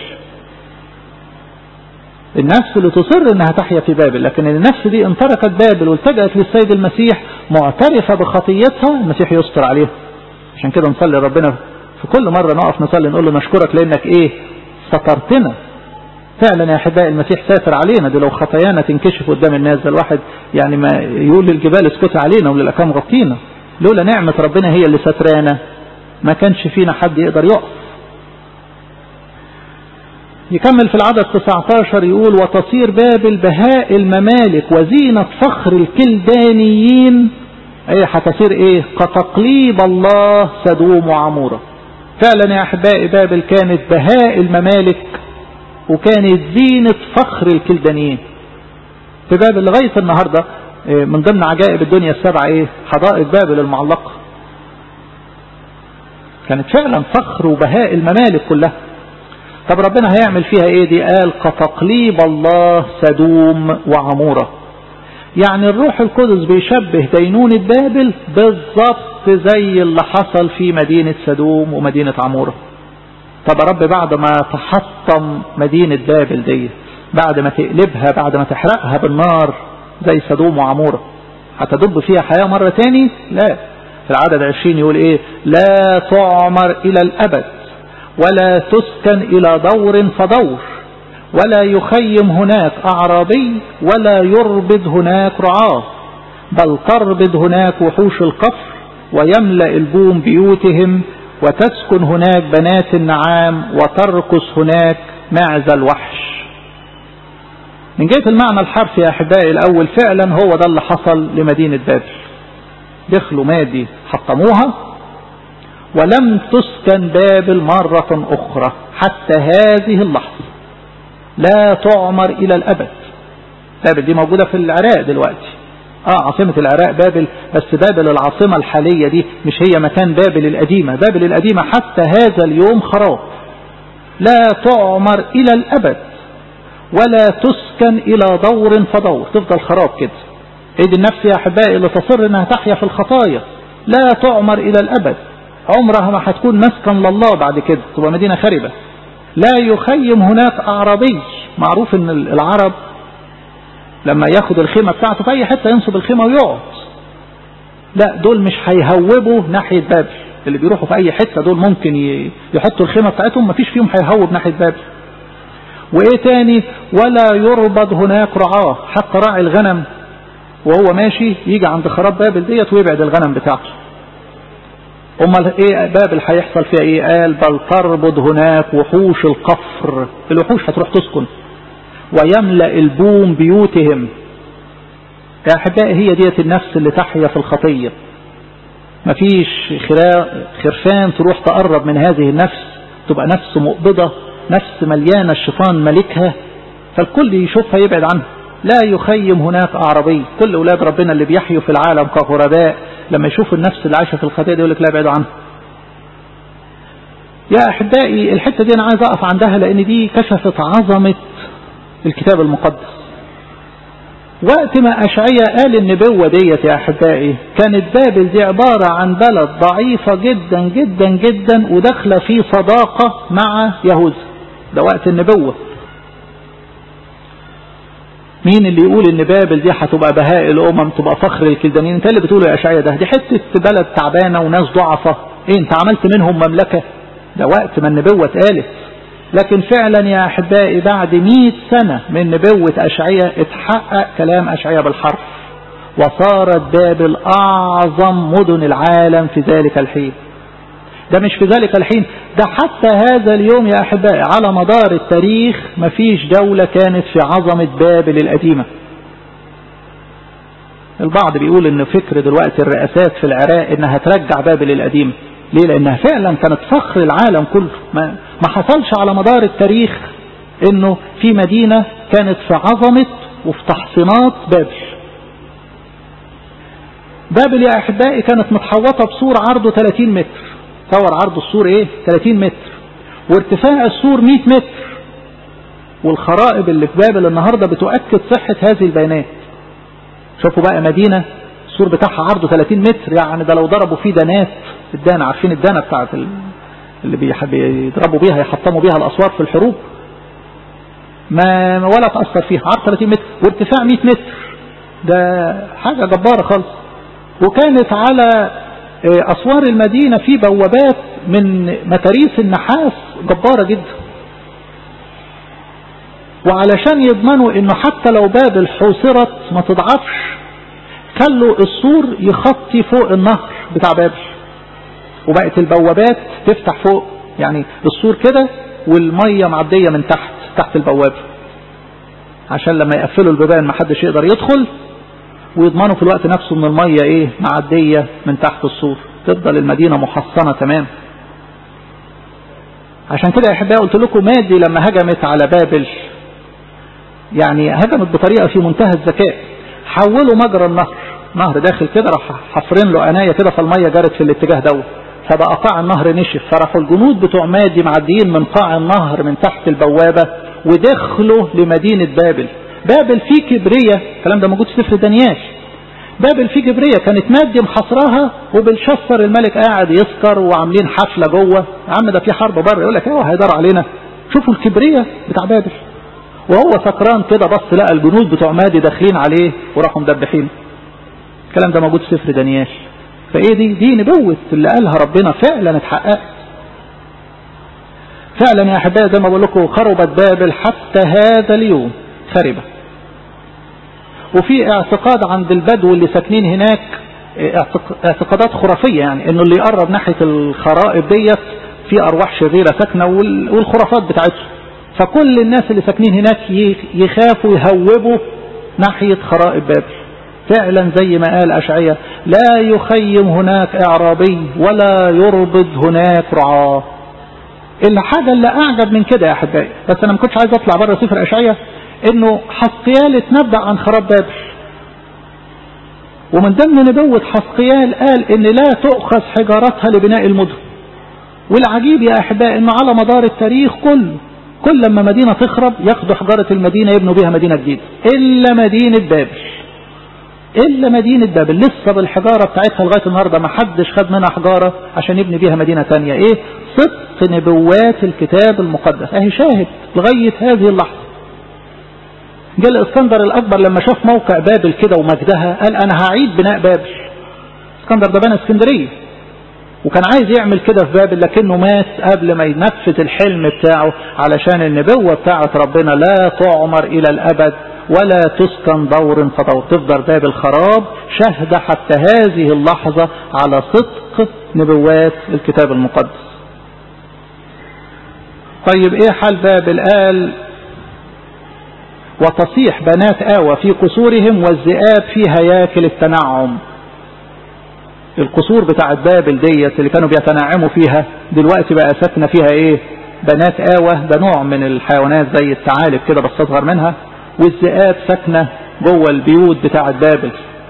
النفس اللي تصر انها تحيا في بابل لكن النفس دي انطرقت بابل والتجأت للسيد المسيح معترفة بخطيتها المسيح يستر عليها عشان كده نصلي ربنا في كل مرة نقف نصلي نقول له نشكرك لانك ايه سترتنا فعلا يا احبائي المسيح ساتر علينا دي لو خطايانا تنكشف قدام الناس ده الواحد يعني ما يقول للجبال اسكتي علينا وللاكام غطينا لولا نعمة ربنا هي اللي سترانا ما كانش فينا حد يقدر يقف يكمل في العدد 19 يقول وتصير بابل بهاء الممالك وزينة فخر الكلدانيين ايه هتصير ايه كتقليب الله سدوم وعمورة فعلا يا احبائي بابل كانت بهاء الممالك وكانت زينة فخر الكلدانيين في بابل لغاية النهاردة من ضمن عجائب الدنيا السبعة ايه حدائق بابل المعلقة كانت فعلا فخر وبهاء الممالك كلها طب ربنا هيعمل فيها ايه دي قال كتقليب الله سدوم وعمورة يعني الروح القدس بيشبه دينونة بابل بالضبط زي اللي حصل في مدينة سدوم ومدينة عمورة طب يا رب بعد ما تحطم مدينة بابل دي بعد ما تقلبها بعد ما تحرقها بالنار زي سدوم وعمورة هتدب فيها حياة مرة تاني لا في العدد عشرين يقول ايه لا تعمر الى الابد ولا تسكن الى دور فدور ولا يخيم هناك أعرابي ولا يربد هناك رعاه بل تربد هناك وحوش القفر ويملأ البوم بيوتهم وتسكن هناك بنات النعام وترقص هناك معز الوحش من جهة المعنى الحرفي يا أحبائي الأول فعلا هو ده اللي حصل لمدينة بابل دخلوا مادي حطموها ولم تسكن بابل مرة أخرى حتى هذه اللحظة لا تعمر إلى الأبد بابل دي موجودة في العراق دلوقتي اه عاصمة العراق بابل بس بابل العاصمة الحالية دي مش هي مكان بابل القديمة بابل القديمة حتى هذا اليوم خراب لا تعمر إلى الأبد ولا تسكن إلى دور فدور تفضل خراب كده عيد النفس يا أحبائي اللي تصر أنها تحيا في الخطايا لا تعمر إلى الأبد عمرها ما هتكون مسكن لله بعد كده تبقى مدينة خربة لا يخيم هناك أعرابي معروف أن العرب لما ياخد الخيمة بتاعته في أي حتة ينصب الخيمة ويقعد لا دول مش هيهوبوا ناحية بابل اللي بيروحوا في أي حتة دول ممكن يحطوا الخيمة بتاعتهم مفيش فيهم هيهوب ناحية بابل وإيه تاني ولا يربض هناك رعاه حتى راعي الغنم وهو ماشي يجي عند خراب بابل ديت ويبعد الغنم بتاعته امال ايه بابل هيحصل فيها ايه قال بل تربض هناك وحوش القفر الوحوش هتروح تسكن ويملأ البوم بيوتهم يا احبائي هي ديت النفس اللي تحيا في الخطية مفيش خرفان تروح تقرب من هذه النفس تبقى نفس مقبضة نفس مليانة الشيطان ملكها فالكل يشوفها يبعد عنها لا يخيم هناك أعربي كل أولاد ربنا اللي بيحيوا في العالم كغرباء لما يشوفوا النفس اللي عايشة في الخطية دي يقول لك لا ابعدوا عنها يا أحبائي الحتة دي أنا عايز أقف عندها لأن دي كشفت عظمة الكتاب المقدس وقت ما أشعية قال النبوة ديت يا أحبائي كانت بابل دي عبارة عن بلد ضعيفة جدا جدا جدا وداخلة في صداقة مع يهوذا ده وقت النبوة مين اللي يقول ان بابل دي هتبقى بهاء الامم تبقى فخر الكلدانيين انت اللي بتقوله يا اشعيا ده دي حته بلد تعبانه وناس ضعفه ايه انت عملت منهم مملكه ده وقت ما النبوه اتقالت لكن فعلا يا احبائي بعد مئة سنه من نبوه اشعيا اتحقق كلام اشعيا بالحرف وصارت بابل اعظم مدن العالم في ذلك الحين ده مش في ذلك الحين ده حتى هذا اليوم يا أحبائي على مدار التاريخ مفيش دولة كانت في عظمة بابل القديمة البعض بيقول ان فكر دلوقتي الرئاسات في العراق انها ترجع بابل القديمة ليه لانها فعلا كانت فخر العالم كله ما, ما حصلش على مدار التاريخ انه في مدينة كانت في عظمة وفي تحصينات بابل بابل يا احبائي كانت متحوطة بسور عرضه 30 متر تصور عرض السور ايه 30 متر وارتفاع السور 100 متر والخرائب اللي في بابل النهاردة بتؤكد صحة هذه البيانات شوفوا بقى مدينة السور بتاعها عرضه 30 متر يعني ده لو ضربوا فيه دانات الدانة عارفين الدانة بتاعت اللي بيضربوا بيها يحطموا بيها الأسوار في الحروب ما ولا تأثر فيها عرض 30 متر وارتفاع 100 متر ده حاجة جبارة خالص وكانت على أسوار المدينة في بوابات من متاريس النحاس جبارة جدا وعلشان يضمنوا انه حتى لو بابل حوصرت ما تضعفش خلوا السور يخطي فوق النهر بتاع بابل وبقت البوابات تفتح فوق يعني السور كده والمية معدية من تحت تحت البوابة عشان لما يقفلوا البيبان ما حدش يقدر يدخل ويضمنوا في الوقت نفسه ان المية ايه معدية من تحت السور تفضل المدينة محصنة تمام عشان كده يا احبائي قلت لكم مادي لما هجمت على بابل يعني هجمت بطريقة في منتهى الذكاء حولوا مجرى النهر نهر داخل كده راح حفرين له قناية كده فالمية جرت في الاتجاه دوت فبقى قاع النهر نشف فراحوا الجنود بتوع مادي معديين من قاع النهر من تحت البوابة ودخلوا لمدينة بابل بابل في كبرية الكلام ده موجود في سفر دانيال بابل في كبرية كانت مادي محاصرها وبالشفر الملك قاعد يسكر وعاملين حفلة جوه يا عم ده في حرب بره يقول لك ايوه هيدار علينا شوفوا الكبرية بتاع بابل وهو سكران كده بص لقى الجنود بتوع مادي داخلين عليه وراحوا مدبحين الكلام ده موجود في سفر دانيال فايه دي دي نبوة اللي قالها ربنا فعلا اتحققت فعلا يا أحبائي زي ما بقول لكم خربت بابل حتى هذا اليوم خربة وفي اعتقاد عند البدو اللي ساكنين هناك اعتقادات خرافية يعني انه اللي يقرب ناحية الخرائب ديت في ارواح شريرة ساكنة والخرافات بتاعتهم فكل الناس اللي ساكنين هناك يخافوا يهوبوا ناحية خرائب بابل فعلا زي ما قال أشعية لا يخيم هناك إعرابي ولا يربض هناك رعاه الحاجة اللي أعجب من كده يا أحبائي بس أنا ما كنتش عايز أطلع بره سفر أشعية إنه حسقيال اتنبأ عن خراب بابل ومن ضمن نبوة حسقيال قال إن لا تؤخذ حجارتها لبناء المدن والعجيب يا أحبائي إنه على مدار التاريخ كله كل لما مدينة تخرب ياخدوا حجارة المدينة يبنوا بها مدينة جديدة إلا مدينة بابل إلا مدينة بابل لسه بالحجارة بتاعتها لغاية النهاردة ما حدش خد منها حجارة عشان يبني بيها مدينة تانية إيه صدق نبوات الكتاب المقدس أهي شاهد لغاية هذه اللحظة جاء الاسكندر الأكبر لما شاف موقع بابل كده ومجدها قال أنا هعيد بناء بابل اسكندر ده بنى اسكندرية وكان عايز يعمل كده في بابل لكنه مات قبل ما ينفذ الحلم بتاعه علشان النبوة بتاعت ربنا لا تعمر إلى الأبد ولا تسكن دور فدور تفضل باب الخراب شهد حتى هذه اللحظة على صدق نبوات الكتاب المقدس طيب ايه حال بابل قال وتصيح بنات آوى في قصورهم والذئاب في هياكل التنعم القصور بتاعت بابل ديت اللي كانوا بيتنعموا فيها دلوقتي بقى ساكنه فيها ايه بنات آوة ده نوع من الحيوانات زي الثعالب كده بس اصغر منها والذئاب ساكنه جوه البيوت بتاعت بابل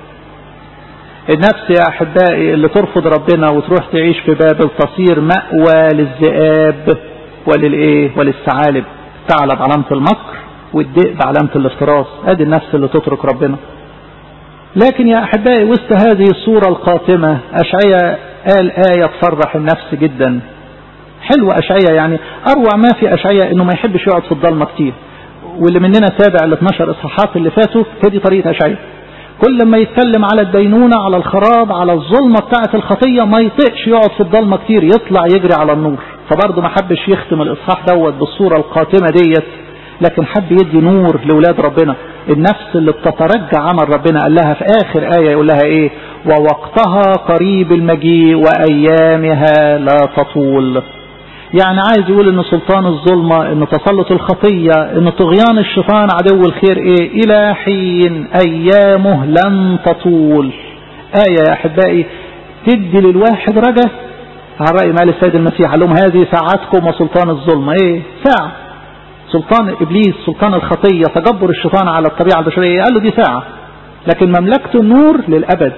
النفس يا احبائي اللي ترفض ربنا وتروح تعيش في بابل تصير مأوى للذئاب وللايه وللثعالب ثعلب علامة المكر والذئب علامة الافتراس ادي النفس اللي تترك ربنا لكن يا احبائي وسط هذه الصورة القاتمة اشعيا قال آية تفرح النفس جدا حلوة اشعيا يعني اروع ما في اشعيا انه ما يحبش يقعد في الضلمة كتير واللي مننا تابع ال 12 اصحاحات اللي فاتوا هي دي طريقة اشعيا كل لما يتكلم على الدينونة على الخراب على الظلمة بتاعة الخطية ما يطيقش يقعد في الضلمة كتير يطلع يجري على النور فبرضه ما حبش يختم الاصحاح دوت بالصورة القاتمة ديت لكن حب يدي نور لولاد ربنا النفس اللي بتترجى عمل ربنا قال لها في آخر آية يقول لها إيه ووقتها قريب المجيء وأيامها لا تطول يعني عايز يقول ان سلطان الظلمة ان تسلط الخطية ان طغيان الشيطان عدو الخير ايه الى حين ايامه لن تطول آية يا احبائي تدي للواحد رجا على رأي مال السيد المسيح قال لهم هذه ساعتكم وسلطان الظلمة ايه ساعة سلطان ابليس سلطان الخطية تجبر الشيطان على الطبيعة البشرية قال له دي ساعة لكن مملكة النور للأبد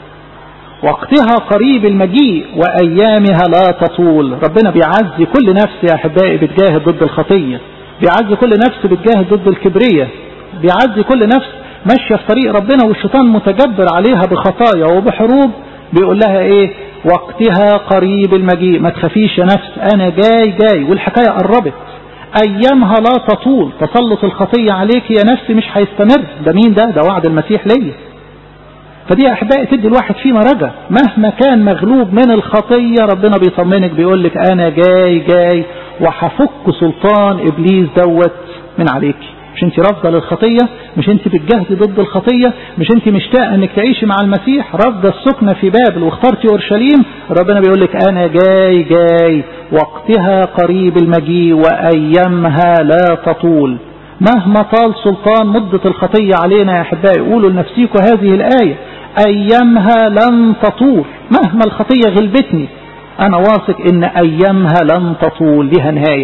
وقتها قريب المجيء وأيامها لا تطول ربنا بيعزي كل نفس يا أحبائي بتجاهد ضد الخطية بيعزي كل نفس بتجاهد ضد الكبرية بيعزي كل نفس ماشية في طريق ربنا والشيطان متجبر عليها بخطايا وبحروب بيقول لها ايه وقتها قريب المجيء ما تخافيش يا نفس انا جاي جاي والحكاية قربت ايامها لا تطول تسلط الخطية عليك يا نفسي مش هيستمر ده مين ده ده وعد المسيح ليا فدي يا احبائي تدي الواحد فينا رجا مهما كان مغلوب من الخطية ربنا بيطمنك بيقول لك انا جاي جاي وهفك سلطان ابليس دوت من عليك مش انت رافضه للخطيه مش انت بتجاهدي ضد الخطيه مش انت مشتاقه انك تعيشي مع المسيح رافضه السكنه في بابل واخترتي اورشليم ربنا بيقول لك انا جاي جاي وقتها قريب المجيء وايامها لا تطول مهما طال سلطان مدة الخطية علينا يا أحبائي قولوا لنفسيكم هذه الآية أيامها لن تطول مهما الخطية غلبتني أنا واثق إن أيامها لن تطول لها نهاية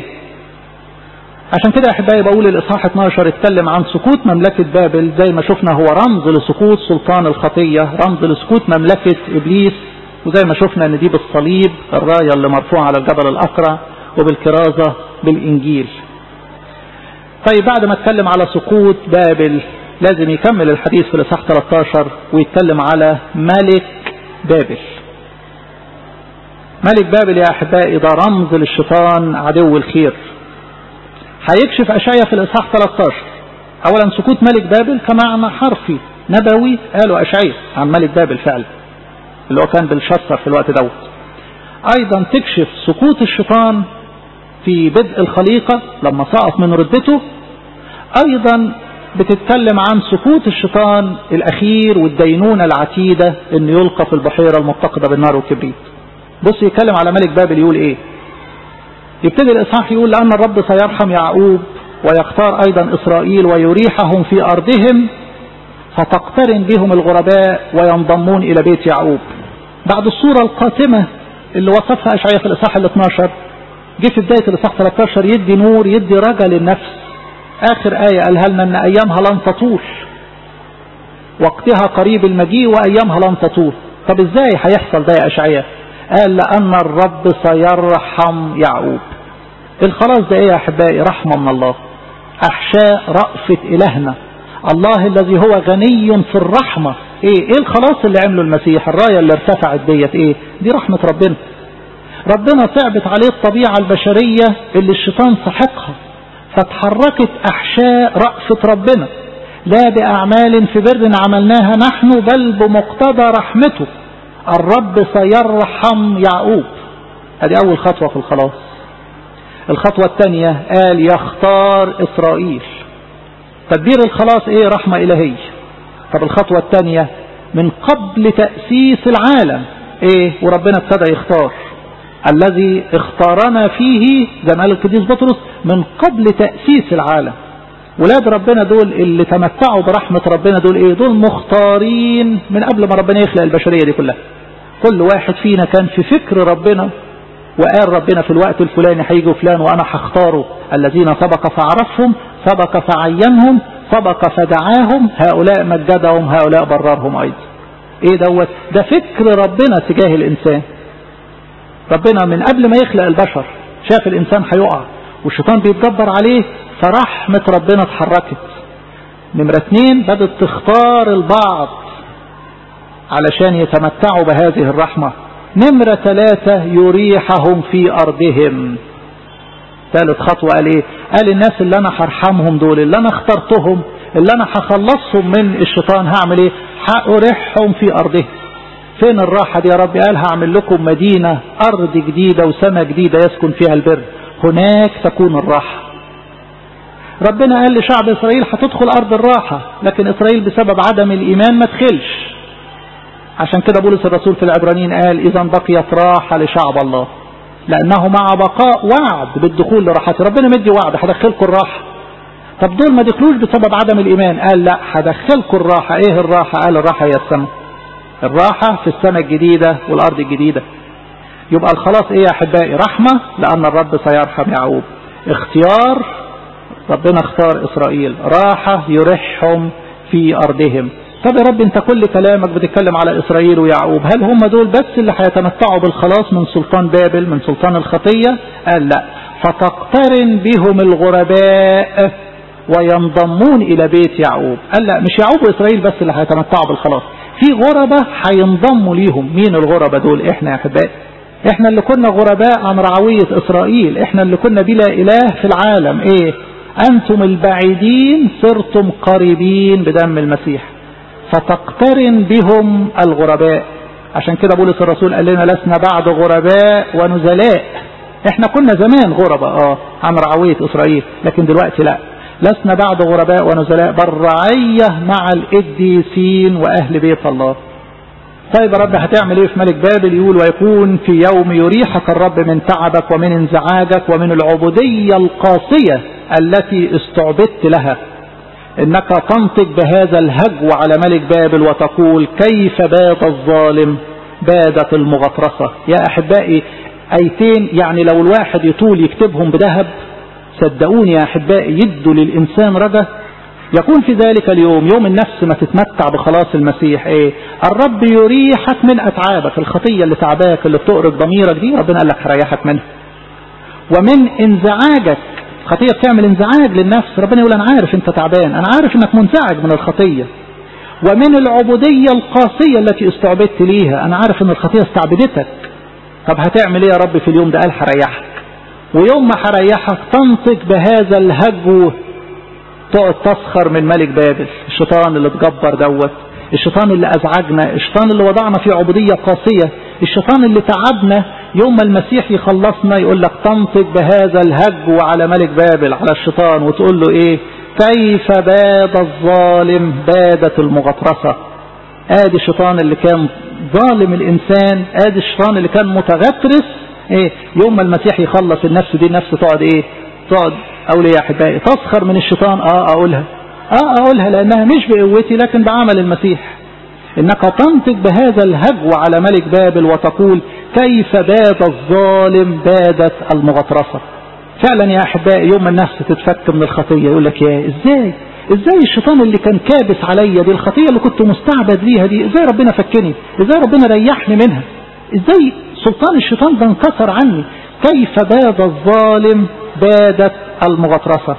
عشان كده يا أحبائي بقول الإصحاح 12 اتكلم عن سقوط مملكة بابل زي ما شفنا هو رمز لسقوط سلطان الخطية رمز لسقوط مملكة إبليس وزي ما شفنا إن دي بالصليب الراية اللي مرفوعة على الجبل الأقرع وبالكرازة بالإنجيل طيب بعد ما اتكلم على سقوط بابل لازم يكمل الحديث في الإصحاح 13 ويتكلم على ملك بابل ملك بابل يا أحبائي ده رمز للشيطان عدو الخير هيكشف أشعيا في الإصحاح 13 أولا سقوط ملك بابل كمعنى حرفي نبوي قالوا أشعيا عن ملك بابل فعلا اللي هو كان بالشصر في الوقت دوت أيضا تكشف سقوط الشيطان في بدء الخليقة لما سقط من ردته أيضا بتتكلم عن سقوط الشيطان الأخير والدينونة العتيدة أن يلقى في البحيرة المتقدة بالنار والكبريت بص يتكلم على ملك بابل يقول إيه يبتدي الإصحاح يقول لأن الرب سيرحم يعقوب ويختار أيضا إسرائيل ويريحهم في أرضهم فتقترن بهم الغرباء وينضمون إلى بيت يعقوب بعد الصورة القاتمة اللي وصفها أشعياء في الإصحاح ال 12 جه في بداية الإصحاح 13 يدي نور يدي رجا للنفس آخر آية قالها لنا أن أيامها لن تطول وقتها قريب المجيء وأيامها لن تطول طب إزاي هيحصل ده يا أشعياء قال لأن الرب سيرحم يعقوب الخلاص ده إيه يا أحبائي رحمة من الله أحشاء رأفة إلهنا الله الذي هو غني في الرحمة ايه ايه الخلاص اللي عمله المسيح الراية اللي ارتفعت ديت ايه دي رحمة ربنا ربنا صعبت عليه الطبيعة البشرية اللي الشيطان سحقها فتحركت احشاء رأفة ربنا لا بأعمال في بر عملناها نحن بل بمقتضى رحمته الرب سيرحم يعقوب هذه أول خطوة في الخلاص الخطوة الثانية قال يختار إسرائيل تدبير الخلاص ايه رحمة الهية طب الخطوة الثانية من قبل تأسيس العالم ايه وربنا ابتدى يختار الذي اختارنا فيه زي ما قال القديس بطرس من قبل تأسيس العالم ولاد ربنا دول اللي تمتعوا برحمة ربنا دول ايه دول مختارين من قبل ما ربنا يخلق البشرية دي كلها كل واحد فينا كان في فكر ربنا وقال ربنا في الوقت الفلاني هيجي فلان وانا هختاره الذين سبق فعرفهم سبق فعينهم سبق فدعاهم هؤلاء مجدهم هؤلاء بررهم ايضا ايه دوت ده فكر ربنا تجاه الانسان ربنا من قبل ما يخلق البشر شاف الانسان هيقع والشيطان بيتجبر عليه فرحمة ربنا اتحركت نمرة اتنين بدأت تختار البعض علشان يتمتعوا بهذه الرحمة نمرة ثلاثة يريحهم في أرضهم ثالث خطوة قال ايه قال الناس اللي انا هرحمهم دول اللي انا اخترتهم اللي انا هخلصهم من الشيطان هعمل ايه هأريحهم في أرضهم فين الراحة دي يا رب قال هعمل لكم مدينة أرض جديدة وسماء جديدة يسكن فيها البر هناك تكون الراحة ربنا قال لشعب إسرائيل هتدخل أرض الراحة لكن إسرائيل بسبب عدم الإيمان ما تخلش عشان كده بولس الرسول في العبرانيين قال إذا بقيت راحة لشعب الله لأنه مع بقاء وعد بالدخول لراحته ربنا مدي وعد هدخلكم الراحة طب دول ما دخلوش بسبب عدم الإيمان قال لا هدخلكم الراحة إيه الراحة قال الراحة هي السماء الراحة في السماء الجديدة والأرض الجديدة يبقى الخلاص إيه يا أحبائي رحمة لأن الرب سيرحم يعقوب اختيار ربنا اختار إسرائيل راحة يرحهم في أرضهم طب يا رب انت كل كلامك بتتكلم على اسرائيل ويعقوب هل هم دول بس اللي هيتمتعوا بالخلاص من سلطان بابل من سلطان الخطية قال لا فتقترن بهم الغرباء وينضمون الى بيت يعقوب قال لا مش يعقوب واسرائيل بس اللي هيتمتعوا بالخلاص في غربة هينضموا ليهم مين الغربة دول احنا يا احبائي احنا اللي كنا غرباء عن رعوية اسرائيل احنا اللي كنا بلا اله في العالم ايه انتم البعيدين صرتم قريبين بدم المسيح فتقترن بهم الغرباء عشان كده بولس الرسول قال لنا لسنا بعد غرباء ونزلاء احنا كنا زمان غرباء اه عن رعوية اسرائيل لكن دلوقتي لا لسنا بعد غرباء ونزلاء بل رعية مع القديسين واهل بيت الله طيب يا رب هتعمل ايه في ملك بابل يقول ويكون في يوم يريحك الرب من تعبك ومن انزعاجك ومن العبودية القاسية التي استعبدت لها انك تنطق بهذا الهجو على ملك بابل وتقول كيف بات الظالم بادت المغطرسة يا احبائي ايتين يعني لو الواحد يطول يكتبهم بذهب صدقوني يا احبائي يدوا للانسان رجا يكون في ذلك اليوم يوم النفس ما تتمتع بخلاص المسيح ايه الرب يريحك من اتعابك الخطية اللي تعباك اللي بتؤرق ضميرك دي ربنا قال لك هريحك منها ومن انزعاجك خطية بتعمل انزعاج للنفس ربنا يقول أنا عارف أنت تعبان أنا عارف أنك منزعج من الخطية ومن العبودية القاسية التي استعبدت ليها أنا عارف أن الخطية استعبدتك طب هتعمل إيه يا رب في اليوم ده قال هريحك ويوم ما هريحك تنطق بهذا الهجو تقعد تسخر من ملك بابل الشيطان اللي اتجبر دوت الشيطان اللي أزعجنا الشيطان اللي وضعنا في عبودية قاسية الشيطان اللي تعبنا يوم المسيح يخلصنا يقول لك تنطق بهذا الهج وعلى ملك بابل على الشيطان وتقول له ايه كيف باد الظالم بادت المغطرسة ادي الشيطان اللي كان ظالم الانسان ادي الشيطان اللي كان متغطرس ايه يوم ما المسيح يخلص النفس دي النفس تقعد ايه تقعد اقول ايه يا احبائي تسخر من الشيطان اه اقولها اه اقولها لانها مش بقوتي لكن بعمل المسيح انك تنطق بهذا الهجو على ملك بابل وتقول كيف باد الظالم بادت المغطرسة فعلا يا احبائي يوم النفس تتفك من الخطية يقول لك يا ازاي ازاي الشيطان اللي كان كابس عليا دي الخطية اللي كنت مستعبد ليها دي ازاي ربنا فكني ازاي ربنا ريحني منها ازاي سلطان الشيطان ده انكسر عني كيف باد الظالم بادت المغطرسة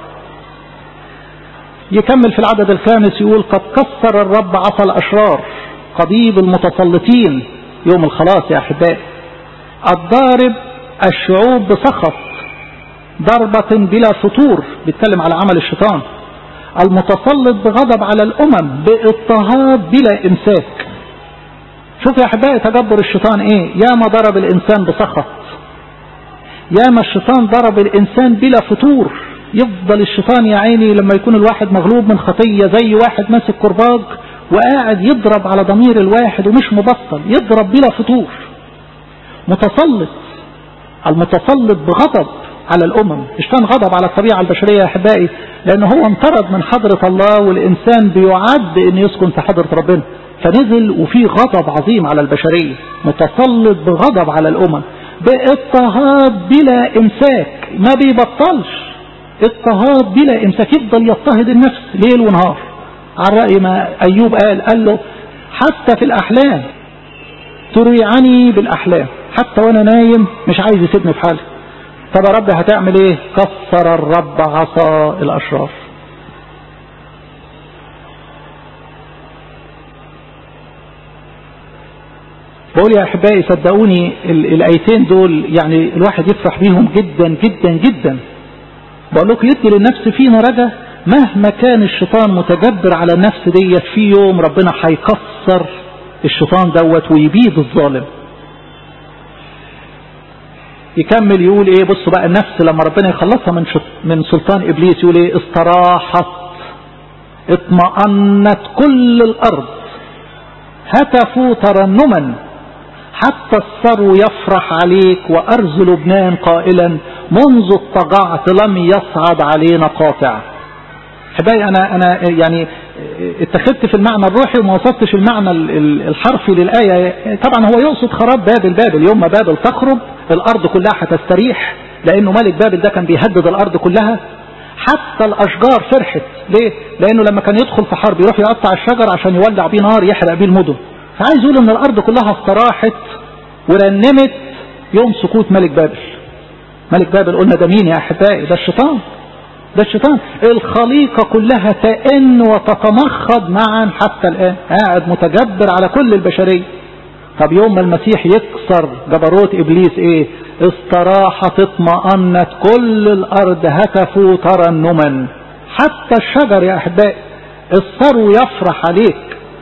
يكمل في العدد الخامس يقول قد كسر الرب عصا الأشرار قضيب المتسلطين يوم الخلاص يا أحبائي الضارب الشعوب بسخط ضربة بلا فطور بيتكلم على عمل الشيطان المتسلط بغضب على الأمم باضطهاد بلا إمساك شوف يا أحبائي تجبر الشيطان إيه ياما ضرب الإنسان بسخط ياما الشيطان ضرب الإنسان بلا فطور يفضل الشيطان يا عيني لما يكون الواحد مغلوب من خطية زي واحد ماسك كرباج وقاعد يضرب على ضمير الواحد ومش مبطل يضرب بلا فطور متسلط المتسلط بغضب على الأمم الشيطان غضب على الطبيعة البشرية يا أحبائي لأن هو انطرد من حضرة الله والإنسان بيعد أن يسكن في حضرة ربنا فنزل وفي غضب عظيم على البشرية متسلط بغضب على الأمم باضطهاد بلا إمساك ما بيبطلش اضطهاد بلا إمساك يفضل يضطهد النفس ليل ونهار على رأي ما أيوب قال قال له حتى في الأحلام تريعني بالأحلام حتى وأنا نايم مش عايز يسيبني في حالي طب يا رب هتعمل ايه كسر الرب عصا الأشرار بقول يا أحبائي صدقوني الآيتين دول يعني الواحد يفرح بيهم جدا جدا جدا بقول لكم يدي للنفس فينا رجا مهما كان الشيطان متجبر على النفس ديت في يوم ربنا هيكسر الشيطان دوت ويبيد الظالم يكمل يقول ايه بصوا بقى النفس لما ربنا يخلصها من من سلطان ابليس يقول ايه استراحت اطمأنت كل الارض هتفوا ترنما حتى الثرو يفرح عليك وارز لبنان قائلا منذ اضطجعت لم يصعد علينا قاطع احبائي انا انا يعني اتخذت في المعنى الروحي وما وصلتش المعنى الحرفي للآية طبعا هو يقصد خراب بابل بابل يوم ما بابل تخرب الأرض كلها هتستريح لأنه ملك بابل ده كان بيهدد الأرض كلها حتى الأشجار فرحت ليه؟ لأنه لما كان يدخل في حرب يروح يقطع الشجر عشان يولع بيه نار يحرق بيه المدن فعايز يقول ان الأرض كلها استراحت ورنمت يوم سقوط ملك بابل ملك بابل قلنا ده مين يا أحبائي ده الشيطان ده الشيطان الخليقة كلها تئن وتتمخض معا حتى الآن قاعد متجبر على كل البشرية طب يوم ما المسيح يكسر جبروت إبليس إيه استراحت اطمأنت كل الأرض هتفوا ترنما حتى الشجر يا أحبائي الثرو يفرح عليك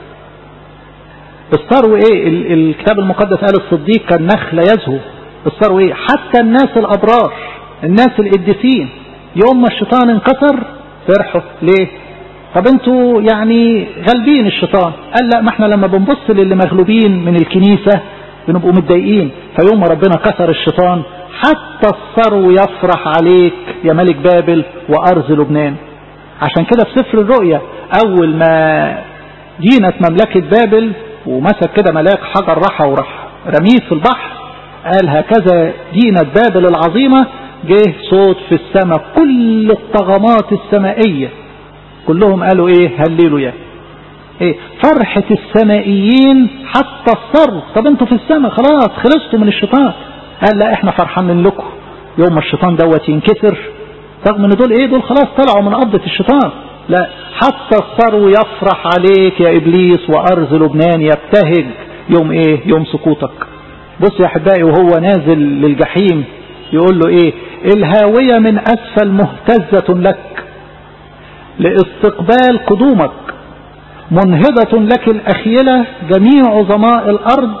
الثرو ايه الكتاب المقدس قال الصديق كان نخل يزهو الثرو ايه حتى الناس الابرار الناس القديسين يوم ما الشيطان انكسر فرحوا ليه طب انتوا يعني غالبين الشيطان قال لا ما احنا لما بنبص للي مغلوبين من الكنيسة بنبقوا متضايقين فيوم ما ربنا كسر الشيطان حتى الثرو يفرح عليك يا ملك بابل وارض لبنان عشان كده في سفر الرؤيا اول ما دينت مملكة بابل ومسك كده ملاك حجر رحى وراح رميه في البحر قال هكذا دينت بابل العظيمة جه صوت في السماء كل الطغمات السمائية كلهم قالوا ايه هللوا يا ايه فرحة السمائيين حتى الصرف طب انتوا في السماء خلاص خلصتوا من الشيطان قال لا احنا فرحانين لكم يوم ما الشيطان دوت ينكسر رغم ان دول ايه دول خلاص طلعوا من قبضة الشيطان لا حتى الثرو يفرح عليك يا ابليس وارض لبنان يبتهج يوم ايه يوم سقوطك بص يا احبائي وهو نازل للجحيم يقول له ايه الهاوية من اسفل مهتزة لك لاستقبال قدومك منهضة لك الاخيلة جميع عظماء الارض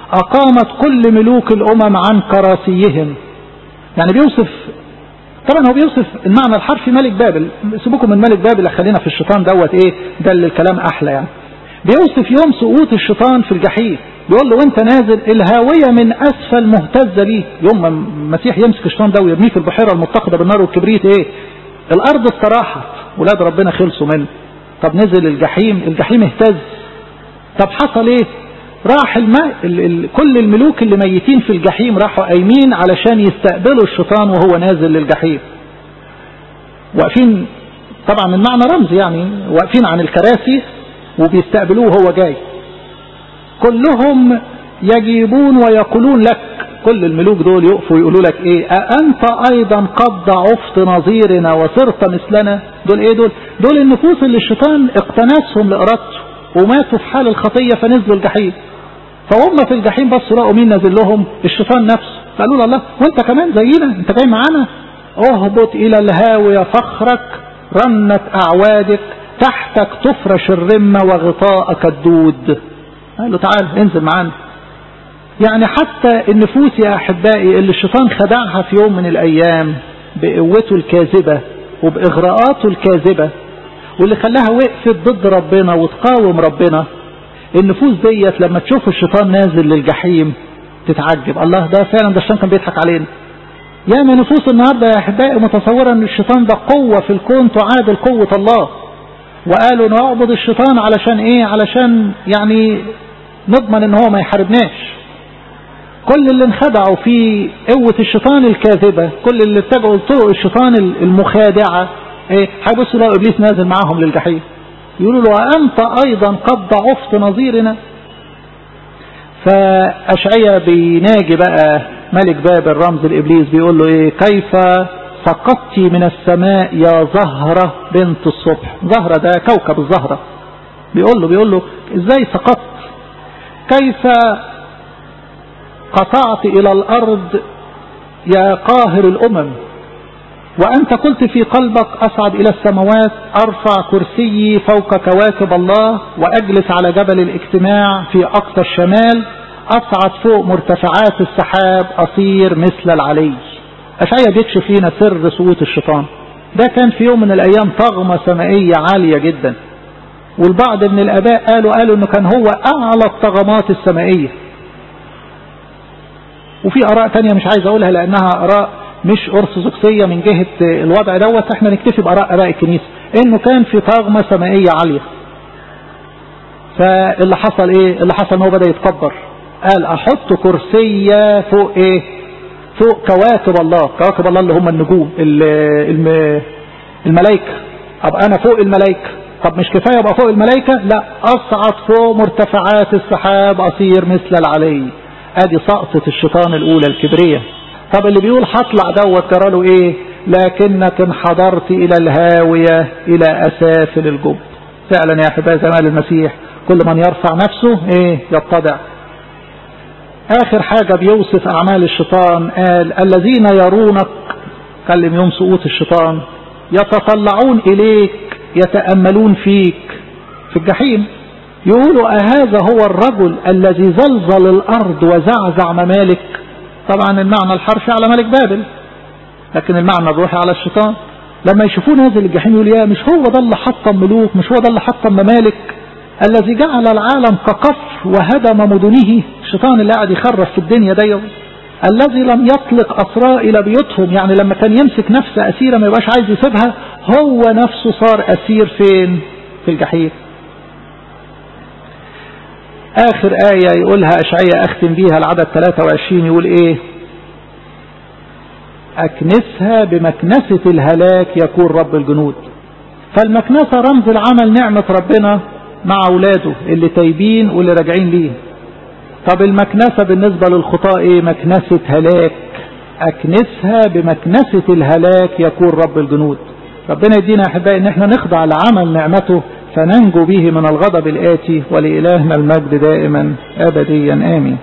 أقامت كل ملوك الأمم عن كراسيهم يعني بيوصف طبعا هو بيوصف المعنى الحرفي ملك بابل سيبوكم من ملك بابل خلينا في الشيطان دوت ايه ده اللي الكلام احلى يعني بيوصف يوم سقوط الشيطان في الجحيم بيقول له وانت نازل الهاوية من اسفل مهتزة ليه يوم ما المسيح يمسك الشيطان ده ويرميه في البحيرة المتقدة بالنار والكبريت ايه الارض استراحت ولاد ربنا خلصوا منه طب نزل الجحيم الجحيم اهتز طب حصل ايه راح الماء ال ال كل الملوك اللي ميتين في الجحيم راحوا قايمين علشان يستقبلوا الشيطان وهو نازل للجحيم واقفين طبعا المعنى رمز يعني واقفين عن الكراسي وبيستقبلوه وهو جاي كلهم يجيبون ويقولون لك كل الملوك دول يقفوا يقولوا لك ايه أأنت أيضا قد ضعفت نظيرنا وصرت مثلنا دول ايه دول دول النفوس اللي الشيطان اقتنسهم لإرادته وماتوا في حال الخطية فنزلوا الجحيم فهم في الجحيم بصوا لقوا مين نازل لهم الشيطان نفسه فقالوا له الله وانت كمان زينا انت جاي معانا اهبط الى الهاوية فخرك رنت اعوادك تحتك تفرش الرمة وغطاءك الدود قال له تعال انزل معانا يعني حتى النفوس يا احبائي اللي الشيطان خدعها في يوم من الايام بقوته الكاذبة وباغراءاته الكاذبة واللي خلاها وقفت ضد ربنا وتقاوم ربنا النفوس ديت لما تشوف الشيطان نازل للجحيم تتعجب الله ده فعلا ده الشيطان كان بيضحك علينا ياما نفوس النهارده يا احبائي متصوره ان الشيطان ده قوه في الكون تعادل قوه الله وقالوا نعبد الشيطان علشان ايه علشان يعني نضمن ان هو ما يحاربناش كل اللي انخدعوا في قوة الشيطان الكاذبة كل اللي اتبعوا طرق الشيطان المخادعة ايه هيبصوا لو ابليس نازل معاهم للجحيم يقولوا له أنت أيضا قد ضعفت نظيرنا فأشعية بيناجي بقى ملك باب الرمز الإبليس بيقول له إيه كيف سقطت من السماء يا زهرة بنت الصبح زهرة ده كوكب الزهرة بيقول له بيقول له إزاي سقطت كيف قطعت إلى الأرض يا قاهر الأمم وأنت قلت في قلبك أصعد إلى السماوات أرفع كرسيي فوق كواكب الله وأجلس على جبل الاجتماع في أقصى الشمال أصعد فوق مرتفعات السحاب أصير مثل العلي أشعيا بيكشف لنا سر سقوط الشيطان ده كان في يوم من الأيام طغمة سمائية عالية جدا والبعض من الآباء قالوا قالوا أنه كان هو أعلى الطغمات السمائية وفي آراء تانية مش عايز أقولها لأنها آراء مش أرثوذكسية من جهة الوضع دوت احنا نكتفي بآراء آباء الكنيسة إنه كان في طغمة سمائية عالية فاللي حصل إيه اللي حصل إن هو بدأ يتكبر قال أحط كرسية فوق إيه فوق كواكب الله كواكب الله اللي هم النجوم الملائكة أبقى أنا فوق الملائكة طب مش كفاية أبقى فوق الملائكة لا أصعد فوق مرتفعات السحاب أصير مثل العلي ادي سقطة الشيطان الاولى الكبرية طب اللي بيقول هطلع دوت جراله ايه لكنك انحدرت الى الهاوية الى اسافل الجب فعلا يا احبائي زي ما قال المسيح كل من يرفع نفسه ايه يتضع اخر حاجة بيوصف اعمال الشيطان قال الذين يرونك كلم يوم سقوط الشيطان يتطلعون اليك يتأملون فيك في الجحيم يقولوا أهذا هو الرجل الذي زلزل الأرض وزعزع ممالك طبعا المعنى الحرفي على ملك بابل لكن المعنى الروحي على الشيطان لما يشوفوه نازل الجحيم يقول يا مش هو ده اللي حطم ملوك مش هو ده اللي حطم ممالك الذي جعل العالم كقصر وهدم مدنه الشيطان اللي قاعد يخرف في الدنيا ده الذي لم يطلق أسرى إلى بيوتهم يعني لما كان يمسك نفسه أسيرة ما يبقاش عايز يسيبها هو نفسه صار أسير فين في الجحيم آخر آية يقولها أشعية أختم بيها العدد 23 يقول إيه أكنسها بمكنسة الهلاك يكون رب الجنود فالمكنسة رمز العمل نعمة ربنا مع أولاده اللي تايبين واللي راجعين ليه طب المكنسة بالنسبة للخطاء إيه مكنسة هلاك أكنسها بمكنسة الهلاك يكون رب الجنود ربنا يدينا أحبائي إن احنا نخضع لعمل نعمته فننجو به من الغضب الآتي ولإلهنا المجد دائما أبديا آمين